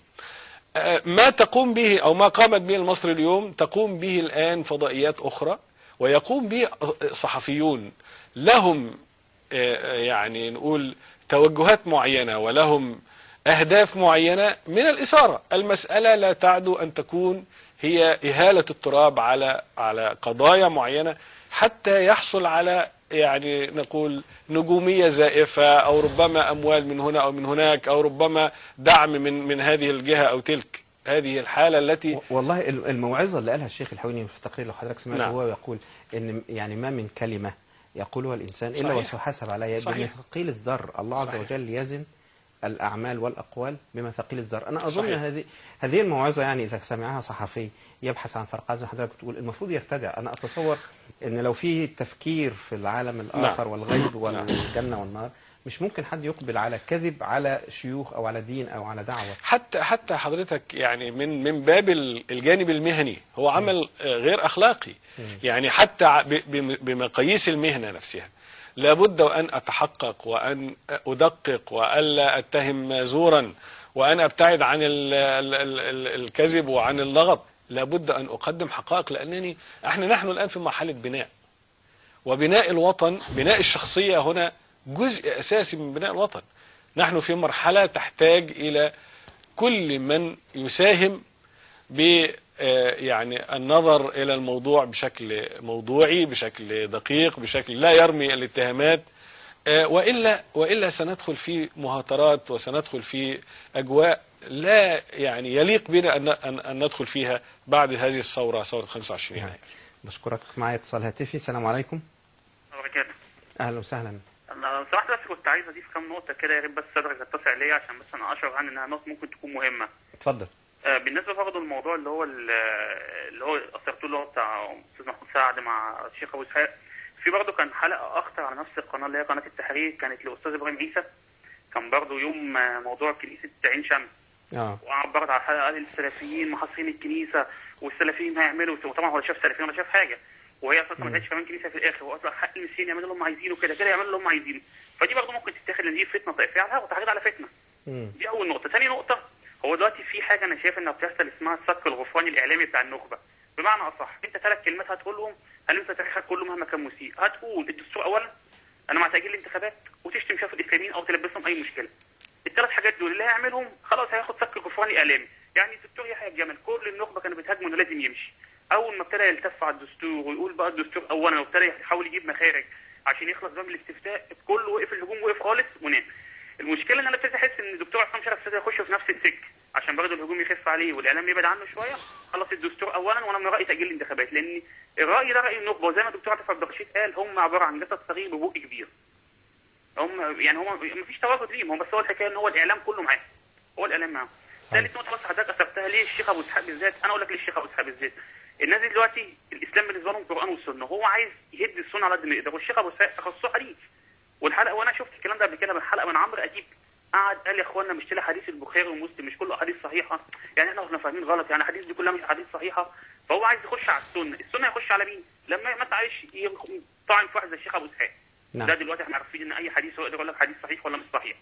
آه، ما تقوم به أو ما قامت به المصري اليوم تقوم به الآن فضائيات أخرى ويقوم به صحفيون لهم آه، يعني نقول توجهات معينة ولهم أهداف معينة من الإثارة المسألة لا تعدو أن تكون هي إهالة التراب على على قضايا معينة حتى يحصل على يعني نقول نجومية زائفة أو ربما أموال من هنا أو من هناك أو ربما دعم من من هذه الجهة أو تلك هذه الحالة التي والله ال- الموعظة اللي قالها الشيخ الحويني في التقرير لو حضرتك سمعت نعم. هو يقول ان يعني ما من كلمة يقولها الإنسان إلا صحيح. وسيحاسب عليها صحيح. بمثقيل الذر الله عز صحيح. وجل يزن الأعمال والأقوال بمثاقيل الذر أنا أظن صحيح. هذه هذه الموعظة يعني إذا سمعها صحفي يبحث عن فرقعة زي ما حضرتك بتقول المفروض يرتدع أنا أتصور أن لو في تفكير في العالم الآخر نعم. والغيب والجنة والنار مش ممكن حد يقبل على كذب على شيوخ أو على دين أو على دعوة حتى حتى حضرتك يعني من من باب ال- الجانب المهني هو عمل آه، غير اخلاقي يعني حتى ع- ب- بم- بمقاييس المهنه نفسها لابد وان اتحقق وان ادقق والا اتهم زورا وان ابتعد عن ال ال ال ال الكذب وعن اللغط لابد ان اقدم حقائق لانني احنا نحن الان في مرحله بناء وبناء الوطن بناء الشخصية هنا جزء أساسي من بناء الوطن نحن في مرحلة تحتاج إلى كل من يساهم ب آه، يعني النظر إلى الموضوع بشكل موضوعي بشكل دقيق بشكل لا يرمي الاتهامات آه، وإلا وإلا سندخل في مهاترات وسندخل في أجواء لا يعني يليق بنا أن أن أن ندخل فيها بعد هذه الثورة ثورة 25 يناير بشكرك معايا اتصال هاتفي السلام عليكم وبركاته أهلا وسهلا انا لو سمحت بس كنت عايز اضيف كام نقطه كده يا ريت بس صدرك تتسع ليا عشان بس انا اشعر عن انها نقط ممكن تكون مهمه اتفضل آه، بالنسبه برضه للموضوع اللي هو ال- اللي هو اثرته اللي هو بتاع استاذ محمود سعد مع الشيخ ابو اسحاق في برضه كان حلقه اخطر على نفس القناه اللي هي قناه التحرير كانت لاستاذ ابراهيم عيسى كان برضه يوم آه، موضوع كنيسه عين شمس اه وعبرت على الحلقه قال السلفيين محاصرين الكنيسه والسلفيين هيعملوا وطبعا هو لا شاف سلفيين ولا شاف حاجه وهي اساسا ما كانتش كمان كنيسه في الاخر هو اصلا حق المسيحيين يعملوا اللي هم عايزينه كده كده يعملوا اللي هم عايزينه فدي برضه ممكن تتاخد ان دي فتنه طائفيه على الهواء وتحريض على فتنه مم. دي اول نقطه ثاني نقطه هو دلوقتي في حاجه انا شايف انها بتحصل اسمها الصك الغفراني الاعلامي بتاع النخبه بمعنى اصح انت ثلاث كلمات هتقولهم هل انت تاريخك كله مهما كان مسيء هتقول الدستور اولا انا مع تاجيل الانتخابات وتشتم شاف الاسلاميين او تلبسهم اي مشكله الثلاث حاجات دول اللي هيعملهم خلاص هياخد سك غفراني اعلامي يعني الدكتور يحيى الجمل كل النخبه كانوا بتهاجموا انه لازم يمشي اول ما ابتدى يلتف على الدستور ويقول بقى الدستور اولا وابتدى يحاول يجيب مخارج عشان يخلص بقى من الاستفتاء الكل وقف الهجوم وقف خالص ونام المشكله ان انا ابتديت احس ان الدكتور عصام شرف ابتدى يخش في نفس السكه عشان برضه الهجوم يخف عليه والاعلام يبعد عنه شويه خلص الدستور اولا وانا من رايي تاجيل الانتخابات لان الراي ده راي النخبه وزي ما الدكتور عاطف عبد الرشيد قال هم عباره عن جسد صغير ببق كبير هم يعني هم مفيش تواجد ليهم هم بس هو الحكايه ان هو الاعلام كله معاه هو الاعلام معاه ثالث نقطه بس حضرتك اثرتها ليه الشيخ ابو اسحاق بالذات انا اقول لك ليه الشيخ ابو اسحاق بالذات الناس دي دلوقتي الاسلام بالنسبه لهم القران والسنه هو عايز يهد السنه على قد ما يقدر والشيخ ابو اسحاق تخصصه حديث والحلقه وانا شفت الكلام ده قبل كده من حلقه من عمرو اديب قعد قال يا اخوانا مش تلاقي حديث البخاري ومسلم مش كله احاديث صحيحه يعني احنا كنا فاهمين غلط يعني الحديث دي كلها مش احاديث صحيحه فهو عايز يخش على السنه السنه يخش على مين لما ما تعرفش طعن في واحد زي الشيخ ابو اسحاق نعم. ده دلوقتي احنا عارفين ان اي حديث هو يقدر يقول لك حديث صحيح ولا مش صحيح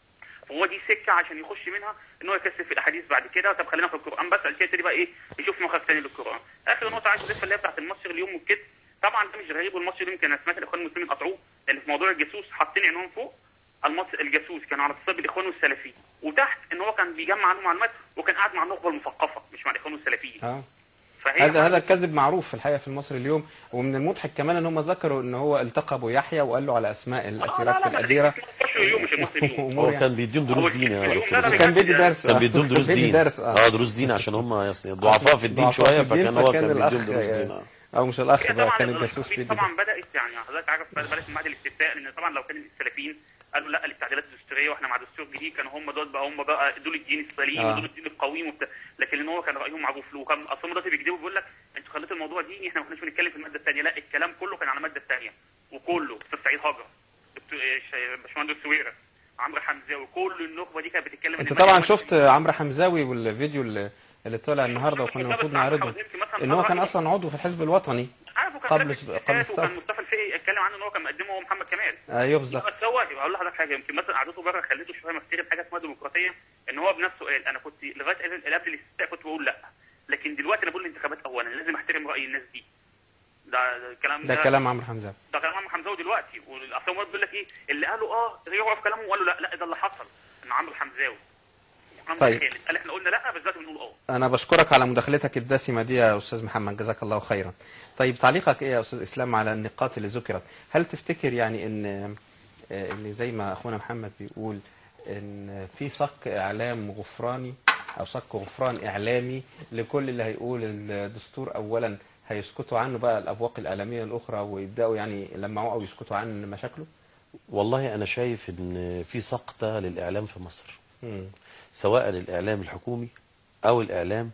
فهو دي سكه عشان يخش منها ان هو يكثف في الاحاديث بعد كده طب خلينا في القران بس بعد كده يبتدي بقى ايه يشوف مخرج ثاني للقران اخر نقطه عايز اضيفها اللي هي بتاعت المصري اليوم والكده طبعا ده مش غريب والمصري اليوم كان سمعت الاخوان المسلمين قطعوه لان في موضوع الجاسوس حاطين عنوان فوق المصري الجاسوس كان على اتصال بالاخوان والسلفيين وتحت ان هو كان بيجمع عنه معلومات وكان قاعد مع النخبه المثقفه مش مع الاخوان والسلفيين اه فهي هذا هذا كذب معروف في الحقيقه في المصري اليوم ومن المضحك كمان ان هم ذكروا ان هو التقى ابو يحيى وقال له على اسماء الاسيرات في الاديره اليوم مش المصري اليوم وامور هو يعني كان بيديهم دروس دين يا اليوم دكتور لا، لا، زكي. كان بيدي درس كان آه. بيديهم دروس بيدي دين درس اه اه دروس دين عشان هم يص- ضعفاء في الدين ضعفاء شويه في الدين فكان هو فكان كان الأخ بيديهم دروس دين آه. آه. او مش الاخ هي بقى طبعا كان ال- الجاسوس التخفيض بيدي طبعا بدات يعني حضرتك عارف بدات من بعد الاستفتاء لان طبعا لو كان السلفيين قالوا لا التعديلات الدستوريه واحنا مع دستور جديد كانوا هم دول بقى هم بقى دول الدين السليم آه. ودول الدين القويم وبتاع لكن ان هو كان رايهم معروف له وكان اصلا دلوقتي بيكذبوا بيقول لك انتوا خليتوا الموضوع ديني احنا ما كناش بنتكلم في الماده الثانيه لا الكلام كله كان على الماده الثانيه وكله استاذ سعيد هاجر دكتور إيه، ش- باشمهندس سويرة عمرو حمزاوي كل النخبه دي كانت بتتكلم انت إن طبعا المادة شفت عمرو حمزاوي والفيديو اللي اللي طلع النهارده وكنا لا، المفروض بس عمرو نعرضه حمزاوي مثلاً ان هو كان طلع- اصلا عضو في الحزب الوطني عارف وكان قبل- كاتب قبل استفتاءات وكان الثورة. مصطفى الفقي اتكلم عنه ان هو كان مقدمه هو محمد كمال ايوه بالظبط بس هو هقول لحضرتك حاجه يمكن مثلا قعدته بره خليته شويه مفترض حاجه اسمها ديمقراطيه ان هو بنفسه قال انا كنت لغايه قبل قبل الاستفتاء كنت بقول لا لكن دلوقتي انا بقول الانتخابات اولا لازم احترم راي الناس دي ده ده الكلام ده كلام عمرو حمزاوي ده كلام عمرو حمزاوي دلوقتي والاصل هو بيقول لك ايه اللي قالوا اه رجعوا في كلامهم وقالوا لا لا ده اللي حصل ان عمرو حمزاوي عمرو طيب. خالد قال احنا قلنا لا بس دلوقتي بنقول اه انا بشكرك على مداخلتك الدسمه دي يا استاذ محمد جزاك الله خيرا طيب تعليقك ايه يا استاذ اسلام على النقاط اللي ذكرت هل تفتكر يعني ان آه، ان زي ما اخونا محمد بيقول ان في صك اعلام غفراني او صك غفران اعلامي لكل اللي هيقول الدستور اولا هيسكتوا عنه بقى الابواق الاعلاميه الاخرى ويبداوا يعني يلمعوه او يسكتوا عن مشاكله والله انا شايف ان في سقطه للاعلام في مصر مم. سواء الاعلام الحكومي او الاعلام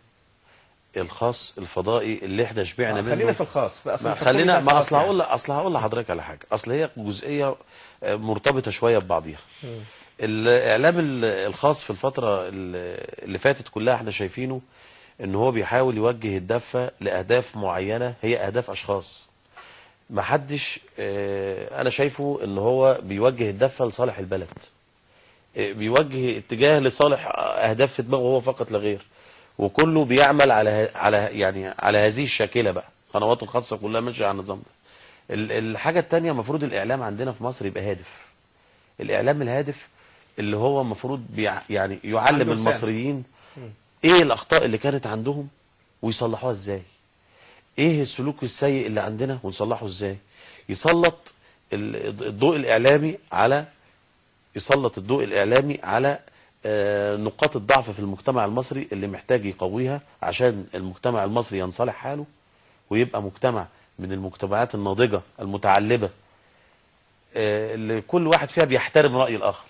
الخاص الفضائي اللي احنا شبعنا آه، منه خلينا في الخاص بقى أصل ما الحكومي خلينا ده ما خلاص اصل يعني. هقول اصل هقول لحضرتك على حاجه اصل هي جزئيه آه، مرتبطه شويه ببعضيها الاعلام ال- الخاص في الفتره ال- اللي فاتت كلها احنا شايفينه ان هو بيحاول يوجه الدفه لاهداف معينه هي اهداف اشخاص ما حدش آه، انا شايفه ان هو بيوجه الدفه لصالح البلد آه، بيوجه اتجاه لصالح اهداف في دماغه هو فقط لا غير وكله بيعمل على ه- على يعني على هذه الشاكله بقى قنواته الخاصه كلها ماشيه على النظام ده ال- الحاجه الثانيه المفروض الاعلام عندنا في مصر يبقى هادف الاعلام الهادف اللي هو المفروض بيع يعني يعلم عنده رسالة. المصريين ايه الاخطاء اللي كانت عندهم ويصلحوها ازاي ايه السلوك السيء اللي عندنا ونصلحه ازاي يسلط ال- الضوء الاعلامي على يسلط الضوء الاعلامي على آه، نقاط الضعف في المجتمع المصري اللي محتاج يقويها عشان المجتمع المصري ينصلح حاله ويبقى مجتمع من المجتمعات الناضجة المتعلبة آه، اللي كل واحد فيها بيحترم رأي الآخر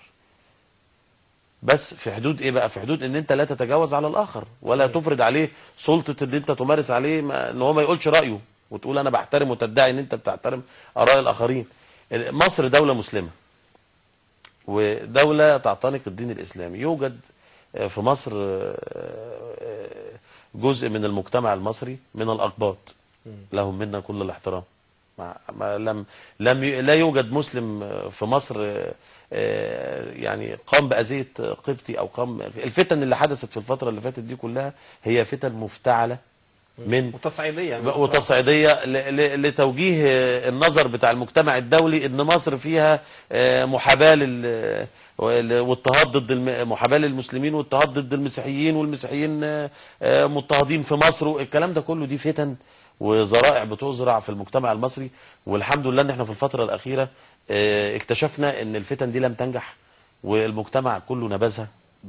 بس في حدود ايه بقى في حدود ان انت لا تتجاوز على الاخر ولا تفرض عليه سلطة ان انت تمارس عليه ما ان هو ما يقولش رأيه وتقول انا بحترم وتدعي ان انت بتحترم اراء الاخرين مصر دولة مسلمة ودولة تعتنق الدين الإسلامي يوجد آه، في مصر آه، آه، جزء من المجتمع المصري من الأقباط لهم منا كل الاحترام ما ما لم لم ي- لا يوجد مسلم آه، في مصر آه، آه، يعني قام بأذية قبطي أو قام الفتن اللي حدثت في الفترة اللي فاتت دي كلها هي فتن مفتعلة من وتصعيدية وتصعيديه ل- ل- لتوجيه النظر بتاع المجتمع الدولي ان مصر فيها آه، محاباه لل وال- واضطهاد ضد الم- محاباه للمسلمين واضطهاد ضد المسيحيين والمسيحيين آه، آه، مضطهدين في مصر والكلام ده كله دي فتن وذرائع بتزرع في المجتمع المصري والحمد لله ان احنا في الفتره الاخيره آه، اكتشفنا ان الفتن دي لم تنجح والمجتمع كله نبذها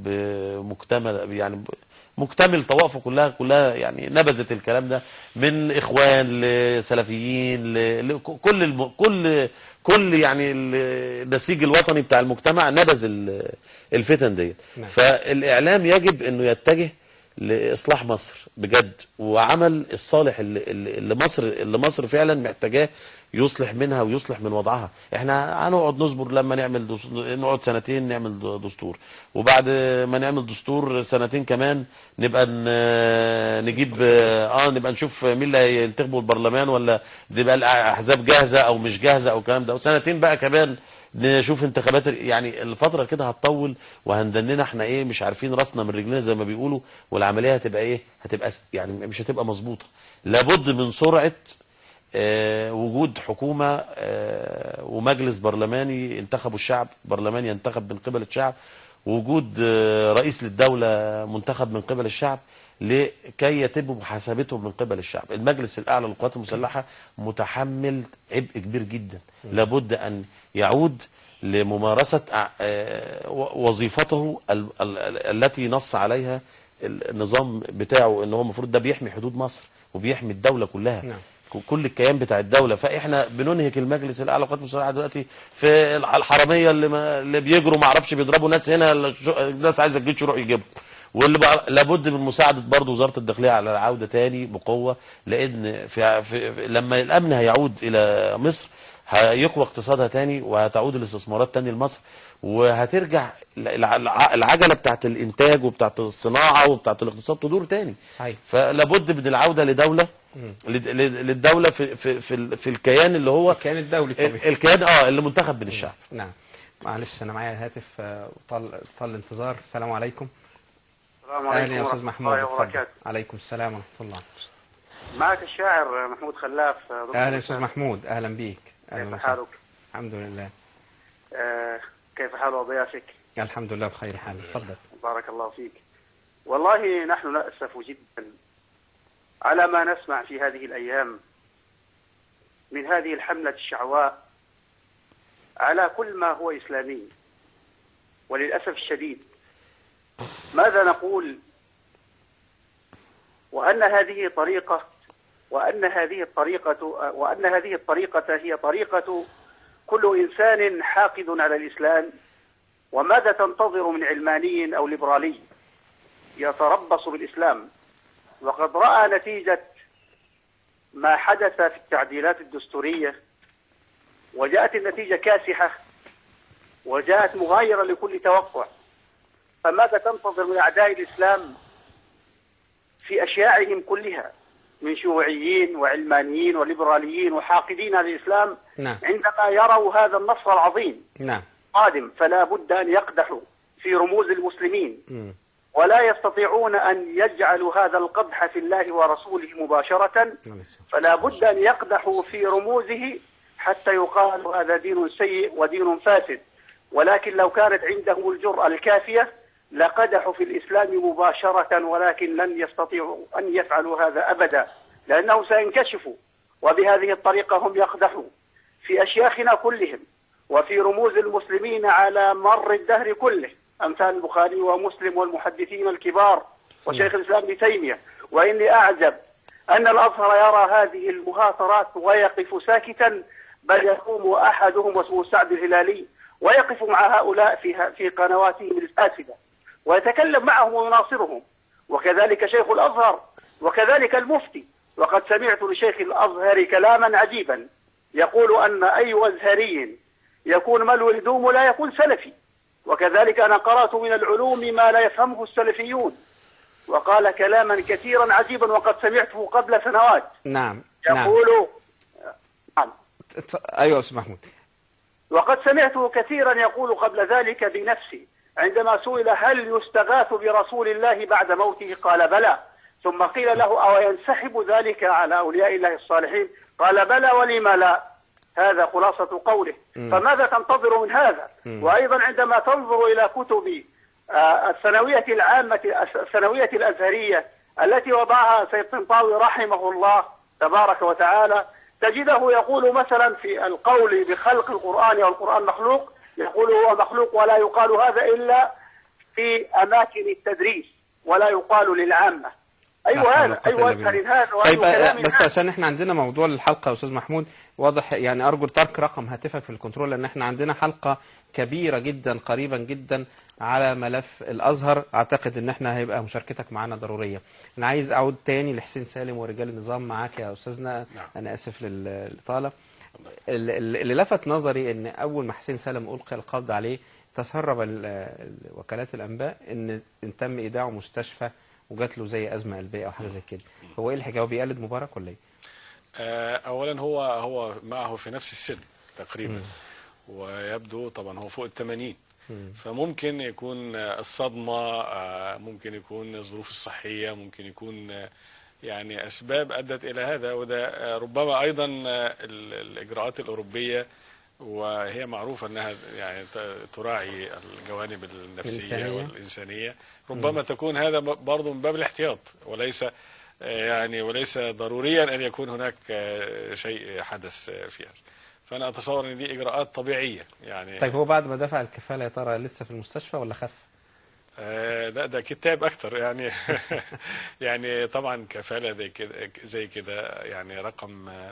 بمكتمل يعني ب- مكتمل طوائفه كلها كلها يعني نبذت الكلام ده من اخوان لسلفيين ل... ل... كل الم... كل كل يعني ال- النسيج الوطني بتاع المجتمع نبذ ال- الفتن دي نعم. فالاعلام يجب انه يتجه لاصلاح مصر بجد وعمل الصالح اللي, اللي اللي مصر اللي مصر فعلا محتاجاه يصلح منها ويصلح من وضعها احنا هنقعد نصبر لما نعمل دس... نقعد سنتين نعمل د- دستور وبعد ما نعمل دستور سنتين كمان نبقى ن... نجيب اه نبقى نشوف مين اللي هينتخبوا البرلمان ولا تبقى الاحزاب جاهزه او مش جاهزه او الكلام ده وسنتين بقى كمان نشوف انتخابات يعني الفترة كده هتطول وهندننا احنا ايه مش عارفين راسنا من رجلنا زي ما بيقولوا والعملية هتبقى ايه هتبقى س- يعني مش هتبقى مظبوطة لابد من سرعة آه، وجود حكومة آه، ومجلس برلماني انتخبوا الشعب برلماني ينتخب من قبل الشعب وجود آه، رئيس للدولة منتخب من قبل الشعب لكي يتم محاسبتهم من قبل الشعب المجلس الأعلى للقوات المسلحة متحمل عبء كبير جدا لابد أن يعود لممارسة ع- آه، و- وظيفته ال- ال- ال- التي نص عليها النظام بتاعه ان هو المفروض ده بيحمي حدود مصر وبيحمي الدولة كلها نعم. ك- كل الكيان بتاع الدولة فاحنا بننهك المجلس الاعلى للقوات المسلحة دلوقتي في الح- الحرامية اللي, ما اللي بيجروا ما اعرفش بيضربوا ناس هنا الش- الناس عايزة الجيش يروح يجيبهم واللي بقى لابد من مساعدة برضه وزارة الداخلية على العودة تاني بقوة لان في في في- لما الامن هيعود الى مصر هيقوى اقتصادها تاني وهتعود الاستثمارات تاني لمصر وهترجع الع- الع- العجلة بتاعت الانتاج وبتاعت الصناعة وبتاعت الاقتصاد تدور تاني صحيح. فلابد من العودة لدولة لد- لد- للدولة في في في, ال- في الكيان اللي هو الكيان الدولي طبيعي. ال- الكيان اه اللي منتخب من الشعب نعم معلش انا معايا هاتف آه، وطال طال الانتظار السلام عليكم السلام اهلا عليكم يا استاذ ورحمة محمود الله اتفضل وبركاته عليكم السلام ورحمه الله معك الشاعر محمود خلاف اهلا يا استاذ محمود اهلا بيك اهلا كيف وسهلا حالك؟ الحمد لله آه كيف حال ضيافك؟ الحمد لله بخير حال اتفضل بارك الله فيك والله نحن نأسف جدا على ما نسمع في هذه الأيام من هذه الحملة الشعواء على كل ما هو إسلامي وللأسف الشديد ماذا نقول وأن هذه طريقة وأن هذه الطريقة وأن هذه الطريقة هي طريقة كل إنسان حاقد على الإسلام وماذا تنتظر من علماني أو ليبرالي يتربص بالإسلام وقد رأى نتيجة ما حدث في التعديلات الدستورية وجاءت النتيجة كاسحة وجاءت مغايرة لكل توقع فماذا تنتظر من أعداء الإسلام في أشياعهم كلها من شيوعيين وعلمانيين وليبراليين وحاقدين على الإسلام نعم عندما يروا هذا النصر العظيم نعم قادم فلا بد أن يقدحوا في رموز المسلمين مم. ولا يستطيعون أن يجعلوا هذا القدح في الله ورسوله مباشرة فلا بد أن يقدحوا في رموزه حتى يقال هذا دين سيء ودين فاسد ولكن لو كانت عندهم الجرأة الكافية لقدحوا في الإسلام مباشرة ولكن لن يستطيعوا أن يفعلوا هذا أبدا لأنه سينكشفوا وبهذه الطريقة هم يقدحوا في أشياخنا كلهم وفي رموز المسلمين على مر الدهر كله أمثال البخاري ومسلم والمحدثين الكبار وشيخ الإسلام ابن تيمية وإني أعجب أن الأزهر يرى هذه المهاترات ويقف ساكتا بل يقوم أحدهم واسمه سعد الهلالي ويقف مع هؤلاء في في قنواتهم الفاسدة ويتكلم معهم ويناصرهم وكذلك شيخ الأزهر وكذلك المفتي وقد سمعت لشيخ الأزهر كلاما عجيبا يقول أن أي أزهري يكون ملو الهدوم لا يكون سلفي وكذلك أنا قرأت من العلوم ما لا يفهمه السلفيون وقال كلاما كثيرا عجيبا وقد سمعته قبل سنوات نعم نعم يقول نعم اتف- ايوه يا استاذ محمود وقد سمعته كثيرا يقول قبل ذلك بنفسي عندما سئل هل يستغاث برسول الله بعد موته قال بلى ثم قيل له أو ينسحب ذلك على أولياء الله الصالحين قال بلى ولم لا هذا خلاصة قوله فماذا تنتظر من هذا وأيضا عندما تنظر إلى كتب آه، الثانوية العامة الثانوية الأزهرية التي وضعها سيد طنطاوي رحمه الله تبارك وتعالى تجده يقول مثلا في القول بخلق القرآن والقرآن مخلوق يقول هو مخلوق ولا يقال هذا إلا في أماكن التدريس ولا يقال للعامة لا أيوة حول هذا ولا قوة أيوة إلا بالله. أسهل هذا طيب وأي آه، كلام بس هذا. عشان احنا عندنا موضوع الحلقه يا استاذ محمود واضح يعني ارجو ترك رقم هاتفك في الكنترول لان احنا عندنا حلقه كبيره جدا قريبا جدا على ملف الازهر اعتقد ان احنا هيبقى مشاركتك معانا ضروريه انا عايز اعود تاني لحسين سالم ورجال النظام معاك يا استاذنا نعم. انا اسف لل- للاطاله ال- ال- اللي لفت نظري ان اول ما حسين سالم القي القبض عليه تسرب ال- ال- وكالات الانباء ان ان تم ايداعه مستشفى وجات له زي ازمه قلبيه او حاجه زي كده هو ايه الحكايه هو بيقلد مبارك ولا ايه آه، اولا هو هو معه في نفس السن تقريبا ويبدو طبعا هو فوق الثمانين فممكن يكون آه، الصدمة آه، ممكن يكون الظروف الصحية ممكن يكون آه، يعني أسباب أدت إلى هذا وده آه، ربما أيضا آه، ال- الإجراءات الأوروبية وهي معروفة أنها يعني ت- تراعي الجوانب النفسية الإنسانية. والإنسانية ربما تكون هذا ب- برضه من باب الاحتياط وليس آه، يعني وليس ضروريا أن يكون هناك آه، شيء حدث آه، فيها فأنا أتصور أن دي إجراءات طبيعية يعني طيب هو بعد ما دفع الكفاله يا ترى لسه في المستشفى ولا خف آه، لا ده كتاب اكتر يعني يعني طبعا كفاله زي كده زي كده يعني رقم آه،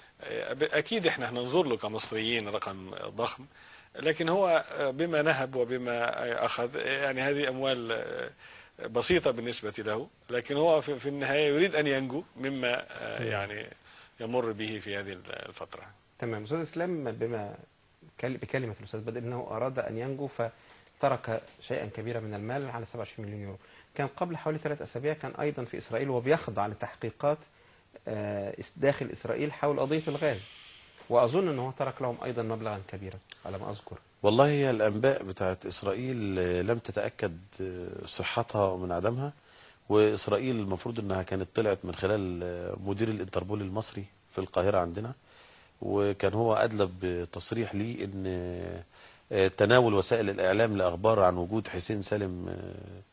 اكيد احنا هننظر له كمصريين رقم ضخم لكن هو آه، بما نهب وبما اخذ يعني هذه اموال آه، بسيطه بالنسبه له لكن هو في في النهايه يريد ان ينجو مما آه، يعني يمر به في هذه الفتره تمام استاذ اسلام بما كل- بكلمه الاستاذ بدر انه اراد ان ينجو فترك شيئا كبيرا من المال على 27 مليون يورو كان قبل حوالي ثلاث اسابيع كان ايضا في اسرائيل وبيخضع لتحقيقات آه، داخل اسرائيل حول قضيه الغاز واظن ان هو ترك لهم ايضا مبلغا كبيرا على ما اذكر والله هي الأنباء بتاعت إسرائيل آه، لم تتأكد آه، صحتها من عدمها وإسرائيل المفروض أنها كانت طلعت من خلال آه، مدير الانتربول المصري في القاهرة عندنا وكان هو أدلى بتصريح لي أن آه، تناول وسائل الإعلام لأخبار عن وجود حسين سالم آه،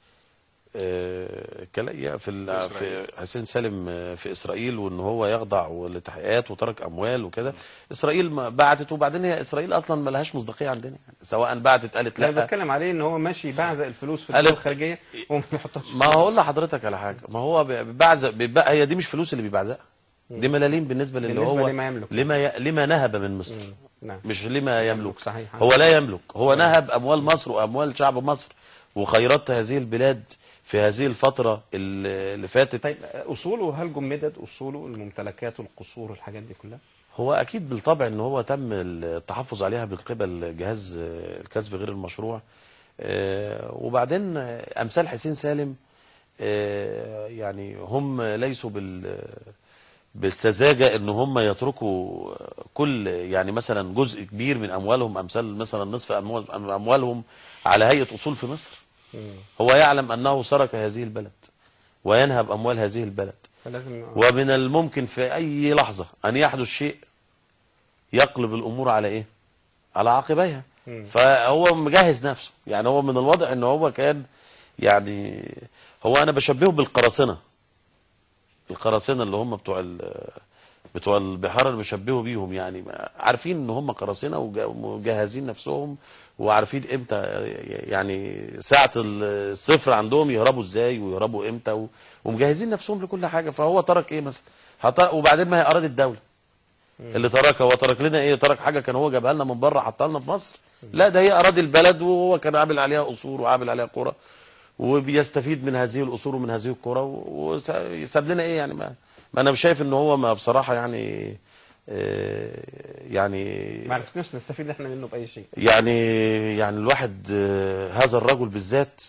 آه، كلاية في ال- في حسين سالم آه، في اسرائيل وان هو يخضع لتحقيقات وترك اموال وكده اسرائيل ما بعتت وبعدين هي اسرائيل اصلا ما لهاش مصداقيه عندنا يعني سواء بعتت قالت لا لا بتكلم عليه ان هو ماشي بعزق الفلوس في قال- الدول الخارجيه وما بيحطهاش ما هقول لحضرتك على حاجه ما هو بيبعزق بيبقى هي دي مش فلوس اللي بيبعزقها دي ملاليم بالنسبه للي بالنسبة هو لما يملك. لما ي... لما نهب من مصر نعم مش لما يملك صحيح. هو لا يملك هو نهب اموال مصر واموال شعب مصر وخيرات هذه البلاد في هذه الفتره اللي اللي فاتت طيب اصوله هل جمدت اصوله الممتلكات والقصور الحاجات دي كلها هو اكيد بالطبع ان هو تم التحفظ عليها من قبل جهاز الكسب غير المشروع آه، وبعدين آه، امثال حسين سالم آه، يعني هم ليسوا بال بالسذاجه ان هم يتركوا كل يعني مثلا جزء كبير من اموالهم امثال مثلا نصف أموال اموالهم على هيئه اصول في مصر هو يعلم انه سرق هذه البلد وينهب اموال هذه البلد فلازم ومن الممكن في أي لحظة أن يحدث شيء يقلب الأمور على إيه؟ على عقبيها فهو مجهز نفسه يعني هو من الواضح أن هو كان يعني هو أنا بشبهه بالقراصنة القراصنة اللي هم بتوع ال- بتوع البحار اللي بيشبهوا بيهم يعني عارفين ان هم قراصنه وجا- ومجهزين نفسهم وعارفين امتى يعني ساعه الصفر عندهم يهربوا ازاي ويهربوا امتى و- ومجهزين نفسهم لكل حاجه فهو ترك ايه مثلا هت- وبعدين ما هي اراضي الدوله اللي تركها هو ترك لنا ايه ترك حاجه كان هو جابها لنا من بره حطها لنا في مصر لا ده هي اراضي البلد وهو كان عامل عليها قصور وعامل عليها قرى وبيستفيد من هذه القصور ومن هذه القرى ويساب لنا ايه يعني ما, ما انا مش شايف ان هو ما بصراحه يعني آه، يعني ما عرفناش نستفيد احنا منه باي شيء يعني يعني الواحد آه، هذا الرجل بالذات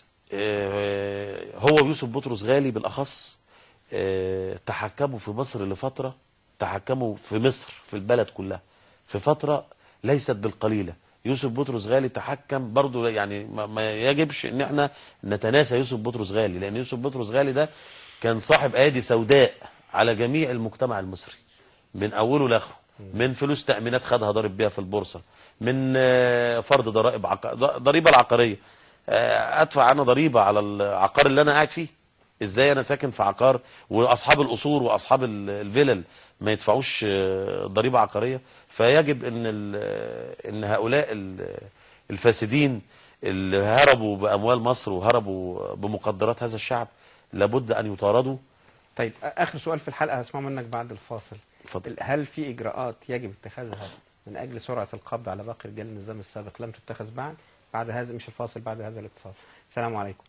آه، هو ويوسف بطرس غالي بالاخص آه، تحكموا في مصر لفتره تحكموا في مصر في البلد كلها في فتره ليست بالقليله يوسف بطرس غالي تحكم برضه يعني ما, ما يجبش ان احنا نتناسى يوسف بطرس غالي لان يوسف بطرس غالي ده كان صاحب ايادي سوداء على جميع المجتمع المصري من اوله لاخره من فلوس تامينات خدها ضارب بيها في البورصه من آه، فرض ضرائب عق... ض- ضريبه العقاريه آه، ادفع انا ضريبه على العقار اللي انا قاعد فيه ازاي انا ساكن في عقار واصحاب القصور واصحاب ال- الفلل ما يدفعوش آه، ضريبه عقاريه فيجب ان ال- ان هؤلاء ال- الفاسدين اللي هربوا باموال مصر وهربوا بمقدرات هذا الشعب لابد ان يطاردوا طيب آ- اخر سؤال في الحلقه هسمعه منك بعد الفاصل اتفضل. هل في اجراءات يجب اتخاذها من اجل سرعه القبض على باقي رجال النظام السابق لم تتخذ بعد بعد هذا مش الفاصل بعد هذا الاتصال السلام عليكم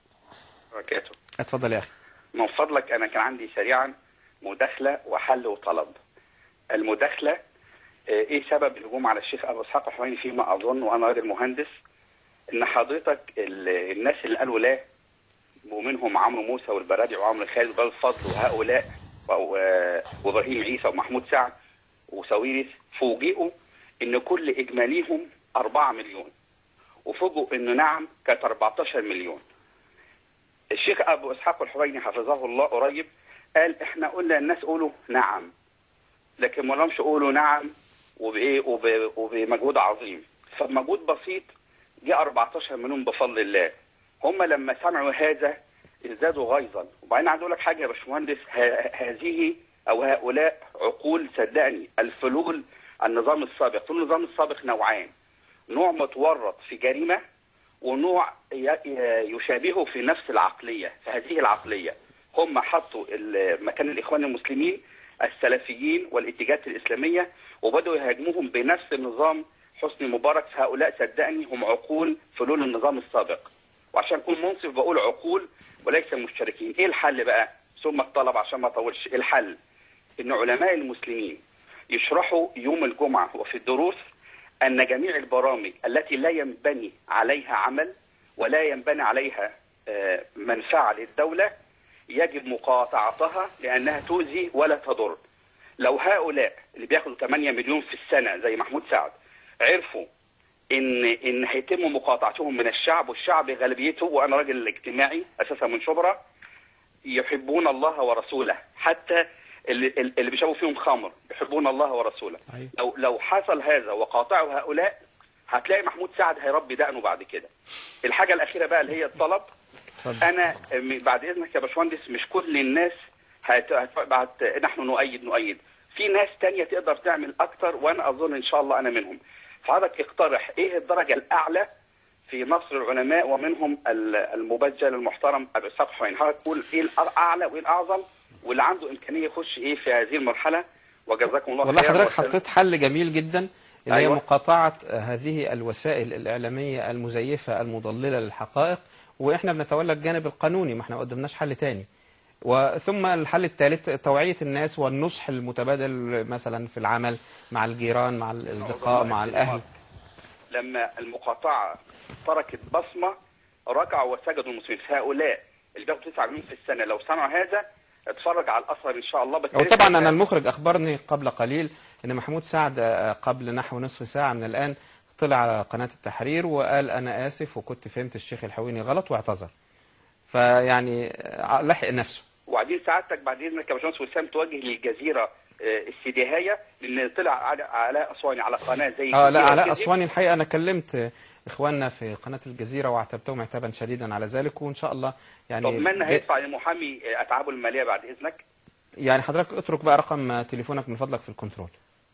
بركاته اتفضل يا اخي من فضلك انا كان عندي سريعا مداخله وحل وطلب المداخله آه، ايه سبب الهجوم على الشيخ ابو اسحاق الحويني فيما اظن وانا راجل مهندس ان حضرتك ال- الناس اللي قالوا لا ومنهم عمرو موسى والبرادعي وعمرو خالد وبال الفضل وهؤلاء و- آه، وابراهيم عيسى ومحمود سعد وساويرس فوجئوا ان كل اجماليهم 4 مليون وفوجئوا انه نعم كانت 14 مليون الشيخ ابو اسحاق الحويني حفظه الله قريب قال احنا قلنا الناس قولوا نعم لكن ما لهمش قولوا نعم وبايه وب- وبمجهود عظيم فبمجهود بسيط جه 14 مليون بفضل الله هم لما سمعوا هذا ازدادوا غيظا وبعدين عايز اقول لك حاجه يا باشمهندس ه- هذه او هؤلاء عقول صدقني الفلول النظام السابق فلول النظام السابق نوعان نوع متورط في جريمه ونوع ي- ي- يشابهه في نفس العقليه في هذه العقليه هم حطوا ال- مكان الاخوان المسلمين السلفيين والاتجاهات الاسلاميه وبداوا يهاجموهم بنفس النظام حسني مبارك فهؤلاء صدقني هم عقول فلول النظام السابق وعشان اكون منصف بقول عقول وليس مشتركين ايه الحل بقى ثم الطلب عشان ما اطولش الحل ان علماء المسلمين يشرحوا يوم الجمعه وفي الدروس ان جميع البرامج التي لا ينبني عليها عمل ولا ينبني عليها آه، منفعه للدوله يجب مقاطعتها لانها تؤذي ولا تضر. لو هؤلاء اللي بياخدوا 8 مليون في السنه زي محمود سعد عرفوا ان ان هيتم مقاطعتهم من الشعب والشعب غالبيته وانا راجل اجتماعي اساسا من شبرا يحبون الله ورسوله حتى اللي, اللي بيشربوا فيهم خمر يحبون الله ورسوله أيوة. لو لو حصل هذا وقاطعوا هؤلاء هتلاقي محمود سعد هيربي دقنه بعد كده الحاجه الاخيره بقى اللي هي الطلب اتفضل انا م- بعد اذنك يا باشمهندس مش كل الناس هت... هت... بعد نحن نؤيد نؤيد في ناس تانية تقدر تعمل اكتر وانا اظن ان شاء الله انا منهم فحضرتك اقترح ايه الدرجه الاعلى في نصر العلماء ومنهم ال- المبجل المحترم ابو اسحاق حوين حضرتك تقول ايه الاعلى وايه الاعظم واللي عنده امكانيه يخش ايه في هذه المرحله وجزاكم الله والله خير حضرتك والسلام. حطيت حل جميل جدا اللي هي أيوة. مقاطعة هذه الوسائل الإعلامية المزيفة المضللة للحقائق وإحنا بنتولى الجانب القانوني ما احنا ما قدمناش حل تاني وثم الحل الثالث توعية الناس والنصح المتبادل مثلا في العمل مع الجيران مع الأصدقاء مع الأهل لما المقاطعه تركت بصمه ركعوا وسجدوا المسلمين هؤلاء اللي بياخدوا 9 مليون في السنه لو سمعوا هذا اتفرج على الاثر ان شاء الله بس وطبعا أنا المخرج أخبرني قبل قليل أن محمود سعد آه، قبل نحو نصف ساعة من الآن طلع على قناة التحرير وقال أنا آسف وكنت فهمت الشيخ الحويني غلط واعتذر فيعني آه، لحق نفسه وبعدين سعادتك بعد اذنك يا باشمهندس وسام توجه للجزيره آه، السديهايه لان طلع على علاء اسواني على قناه زي اه لا الجزيرة علاء كده. اسواني الحقيقه انا كلمت آه، اخواننا في قناه الجزيره واعتبتهم عتابا شديدا على ذلك وان شاء الله يعني طب من ج- هيدفع للمحامي آه، اتعابه الماليه بعد اذنك يعني حضرتك اترك بقى رقم آه، تليفونك من فضلك في الكنترول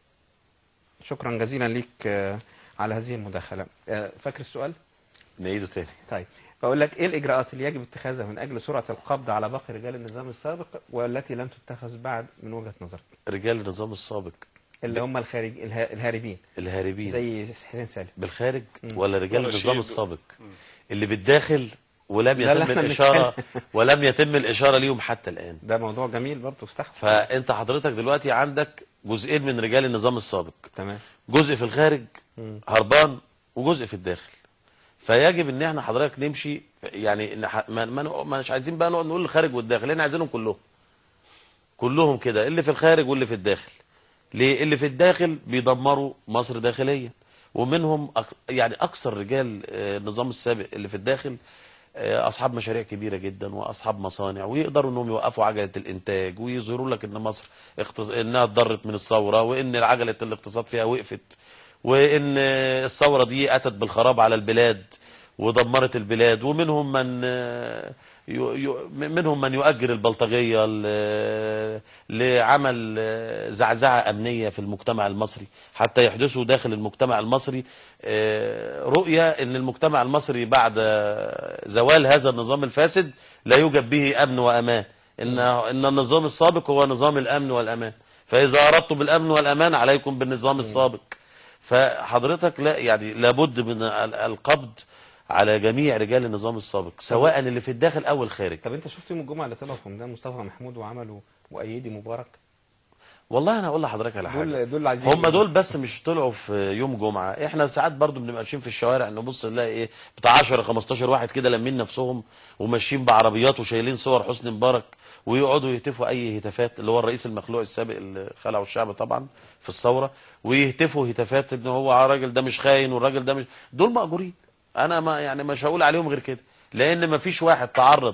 شكرا جزيلا ليك آه، على هذه المداخله آه، فاكر السؤال نعيده تاني طيب بقول لك ايه الاجراءات اللي يجب اتخاذها من اجل سرعه القبض على باقي رجال النظام السابق والتي لم تتخذ بعد من وجهه نظرك رجال النظام السابق اللي هم الخارج الها- الهاربين الهاربين زي حسين سالم بالخارج ولا رجال ورشيد. النظام السابق اللي بالداخل ولم لا، لا، يتم احنا الاشاره بنتكلم. ولم يتم الاشاره ليهم حتى الان ده موضوع جميل برضه استحق فانت حضرتك دلوقتي عندك جزئين من رجال النظام السابق تمام جزء في الخارج هربان وجزء في الداخل فيجب ان احنا حضرتك نمشي يعني إن ح- ما ما نق- مش عايزين بقى نقعد نقول الخارج والداخل احنا عايزينهم كلهم كلهم كده اللي في الخارج واللي في الداخل ليه اللي في الداخل بيدمروا مصر داخليا ومنهم أك... يعني اكثر رجال آه، النظام السابق اللي في الداخل آه، اصحاب مشاريع كبيره جدا واصحاب مصانع ويقدروا انهم يوقفوا عجله الانتاج ويظهروا لك ان مصر اختص... انها اتضرت من الثوره وان عجله الاقتصاد فيها وقفت وان آه، الثوره دي اتت بالخراب على البلاد ودمرت البلاد ومنهم من آه، يو- يو- منهم من يؤجر البلطجيه ل- لعمل آه، زعزعه امنيه في المجتمع المصري حتى يحدثوا داخل المجتمع المصري آه، رؤيه ان المجتمع المصري بعد آه، زوال هذا النظام الفاسد لا يوجد به امن وامان ان ان النظام السابق هو نظام الامن والامان فاذا اردتم بالامن والامان عليكم بالنظام السابق فحضرتك لا يعني لابد من ال- القبض على جميع رجال النظام السابق سواء اللي في الداخل او الخارج طب انت شفت يوم الجمعه اللي طلعوا في ميدان مصطفى محمود وعملوا مؤيدي مبارك والله انا اقول لحضرتك على دول- حاجه دول عايزين هم دول بس مش طلعوا في يوم جمعه احنا ساعات برضو بنبقى ماشيين في الشوارع نبص نلاقي ايه بتاع 10 15 واحد كده لامين نفسهم وماشيين بعربيات وشايلين صور حسني مبارك ويقعدوا يهتفوا اي هتافات اللي هو الرئيس المخلوع السابق اللي خلعوا الشعب طبعا في الثوره ويهتفوا هتافات ان هو الراجل ده مش خاين والراجل ده مش دول مأجورين انا ما يعني مش هقول عليهم غير كده لان ما فيش واحد تعرض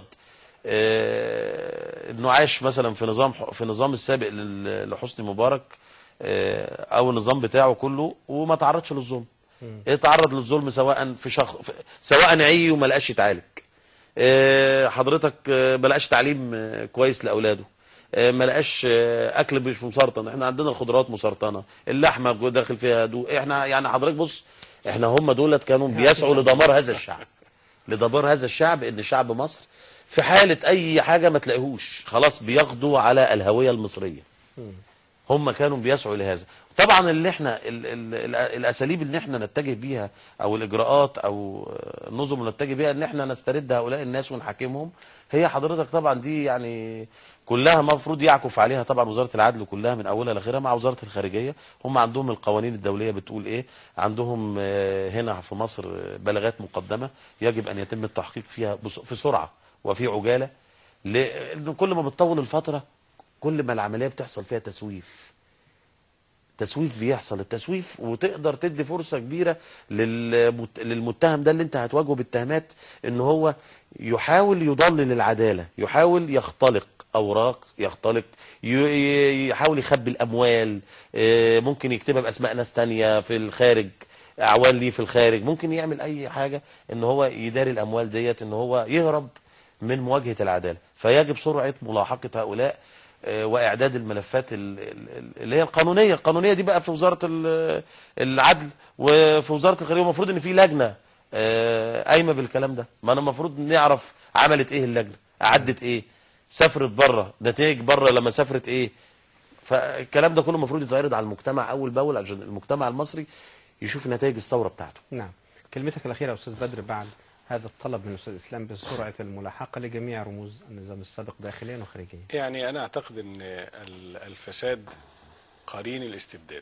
آه، انه عاش مثلا في نظام في نظام السابق لل- لحسني مبارك آه، او النظام بتاعه كله وما تعرضش للظلم اتعرض للظلم سواء في شخص في- سواء عي وما لقاش يتعالج آه، حضرتك آه، ما لقاش تعليم آه، كويس لاولاده آه، ما لقاش آه، اكل مش مسرطن احنا عندنا الخضروات مسرطنه اللحمه جو- داخل فيها دو احنا يعني حضرتك بص احنا هم دولت كانوا بيسعوا لدمار هذا الشعب لدمار هذا الشعب ان شعب مصر في حاله اي حاجه ما تلاقيهوش خلاص بياخدوا على الهويه المصريه هم كانوا بيسعوا لهذا طبعا اللي احنا ال ال ال الاساليب اللي احنا نتجه بيها او الاجراءات او النظم اللي نتجه بيها ان احنا نسترد هؤلاء الناس ونحاكمهم هي حضرتك طبعا دي يعني كلها مفروض يعكف عليها طبعا وزاره العدل كلها من اولها لاخرها مع وزاره الخارجيه هم عندهم القوانين الدوليه بتقول ايه عندهم آه، هنا في مصر آه، بلاغات مقدمه يجب ان يتم التحقيق فيها بس- في سرعه وفي عجاله لان كل ما بتطول الفتره كل ما العمليه بتحصل فيها تسويف تسويف بيحصل التسويف وتقدر تدي فرصة كبيرة للمت... للمتهم ده اللي انت هتواجهه بالتهمات ان هو يحاول يضلل العدالة يحاول يختلق اوراق يختلق ي... ي- يحاول يخبي الاموال آه، ممكن يكتبها باسماء ناس تانية في الخارج اعوان ليه في الخارج ممكن يعمل اي حاجة ان هو يداري الاموال ديت ان هو يهرب من مواجهة العدالة فيجب سرعة ملاحقة هؤلاء آه، واعداد الملفات ال- ال- اللي هي القانونيه القانونيه دي بقى في وزاره ال- العدل وفي وزاره الخارجيه المفروض ان في لجنه آه، قايمه بالكلام ده ما انا المفروض نعرف عملت ايه اللجنه عدت ايه سافرت بره نتائج بره لما سافرت ايه فالكلام ده كله المفروض يتعرض على المجتمع اول باول عشان المجتمع المصري يشوف نتائج الثوره بتاعته نعم كلمتك الأخيرة يا أستاذ بدر بعد هذا الطلب من الأستاذ إسلام بسرعة الملاحقة لجميع رموز النظام السابق داخليا وخارجيا يعني أنا أعتقد أن ال- الفساد قرين الاستبداد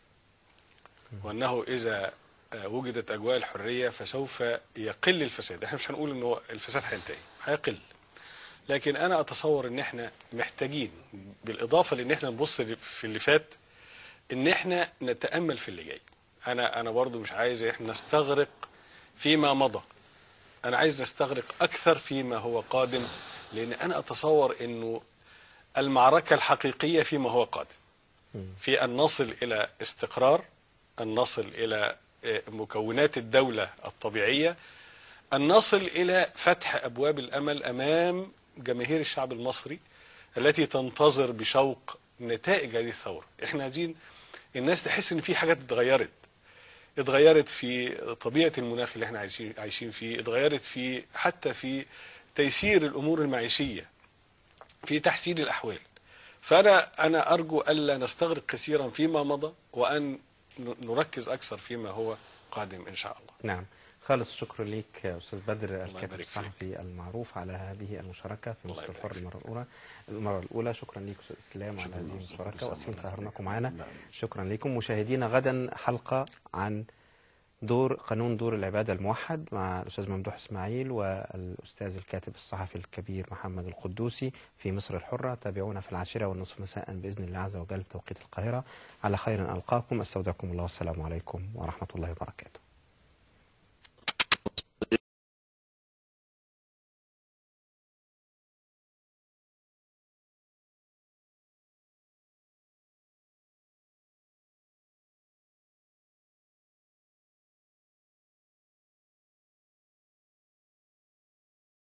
وأنه إذا آه، وجدت أجواء الحرية فسوف يقل الفساد احنا مش هنقول أنه الفساد هينتهي هيقل لكن أنا أتصور أن احنا محتاجين بالإضافة لأن احنا نبص في اللي فات أن احنا نتأمل في اللي جاي أنا أنا برضو مش عايز احنا نستغرق فيما مضى أنا عايز نستغرق أكثر فيما هو قادم لأن أنا أتصور أنه المعركة الحقيقية فيما هو قادم في أن نصل إلى استقرار أن نصل إلى آه، مكونات الدولة الطبيعية أن نصل إلى فتح أبواب الأمل أمام جماهير الشعب المصري التي تنتظر بشوق نتائج هذه الثورة احنا عايزين الناس تحس ان في حاجات اتغيرت اتغيرت في طبيعة المناخ اللي احنا عايشين عايشين فيه اتغيرت في حتى في تيسير الأمور المعيشية في تحسين الأحوال فأنا أنا أرجو ألا نستغرق كثيرا فيما مضى وأن ن- نركز أكثر فيما هو قادم إن شاء الله نعم خالص الشكر ليك يا أستاذ بدر الكاتب يبارك فيك. الصحفي المعروف على هذه المشاركة في الله مصر يبارك الحر فيك. المرة الأولى المرة الأولى شكرا ليك أستاذ إسلام على هذه المشاركة وأسفين سهرناكم معنا شكرا لكم مشاهدينا غدا حلقة عن دور قانون دور العبادة الموحد مع الأستاذ ممدوح إسماعيل والأستاذ الكاتب الصحفي الكبير محمد القدوسي في مصر الحرة تابعونا في العاشرة والنصف مساء بإذن الله عز وجل بتوقيت القاهرة على خير ألقاكم أستودعكم الله والسلام عليكم ورحمة الله وبركاته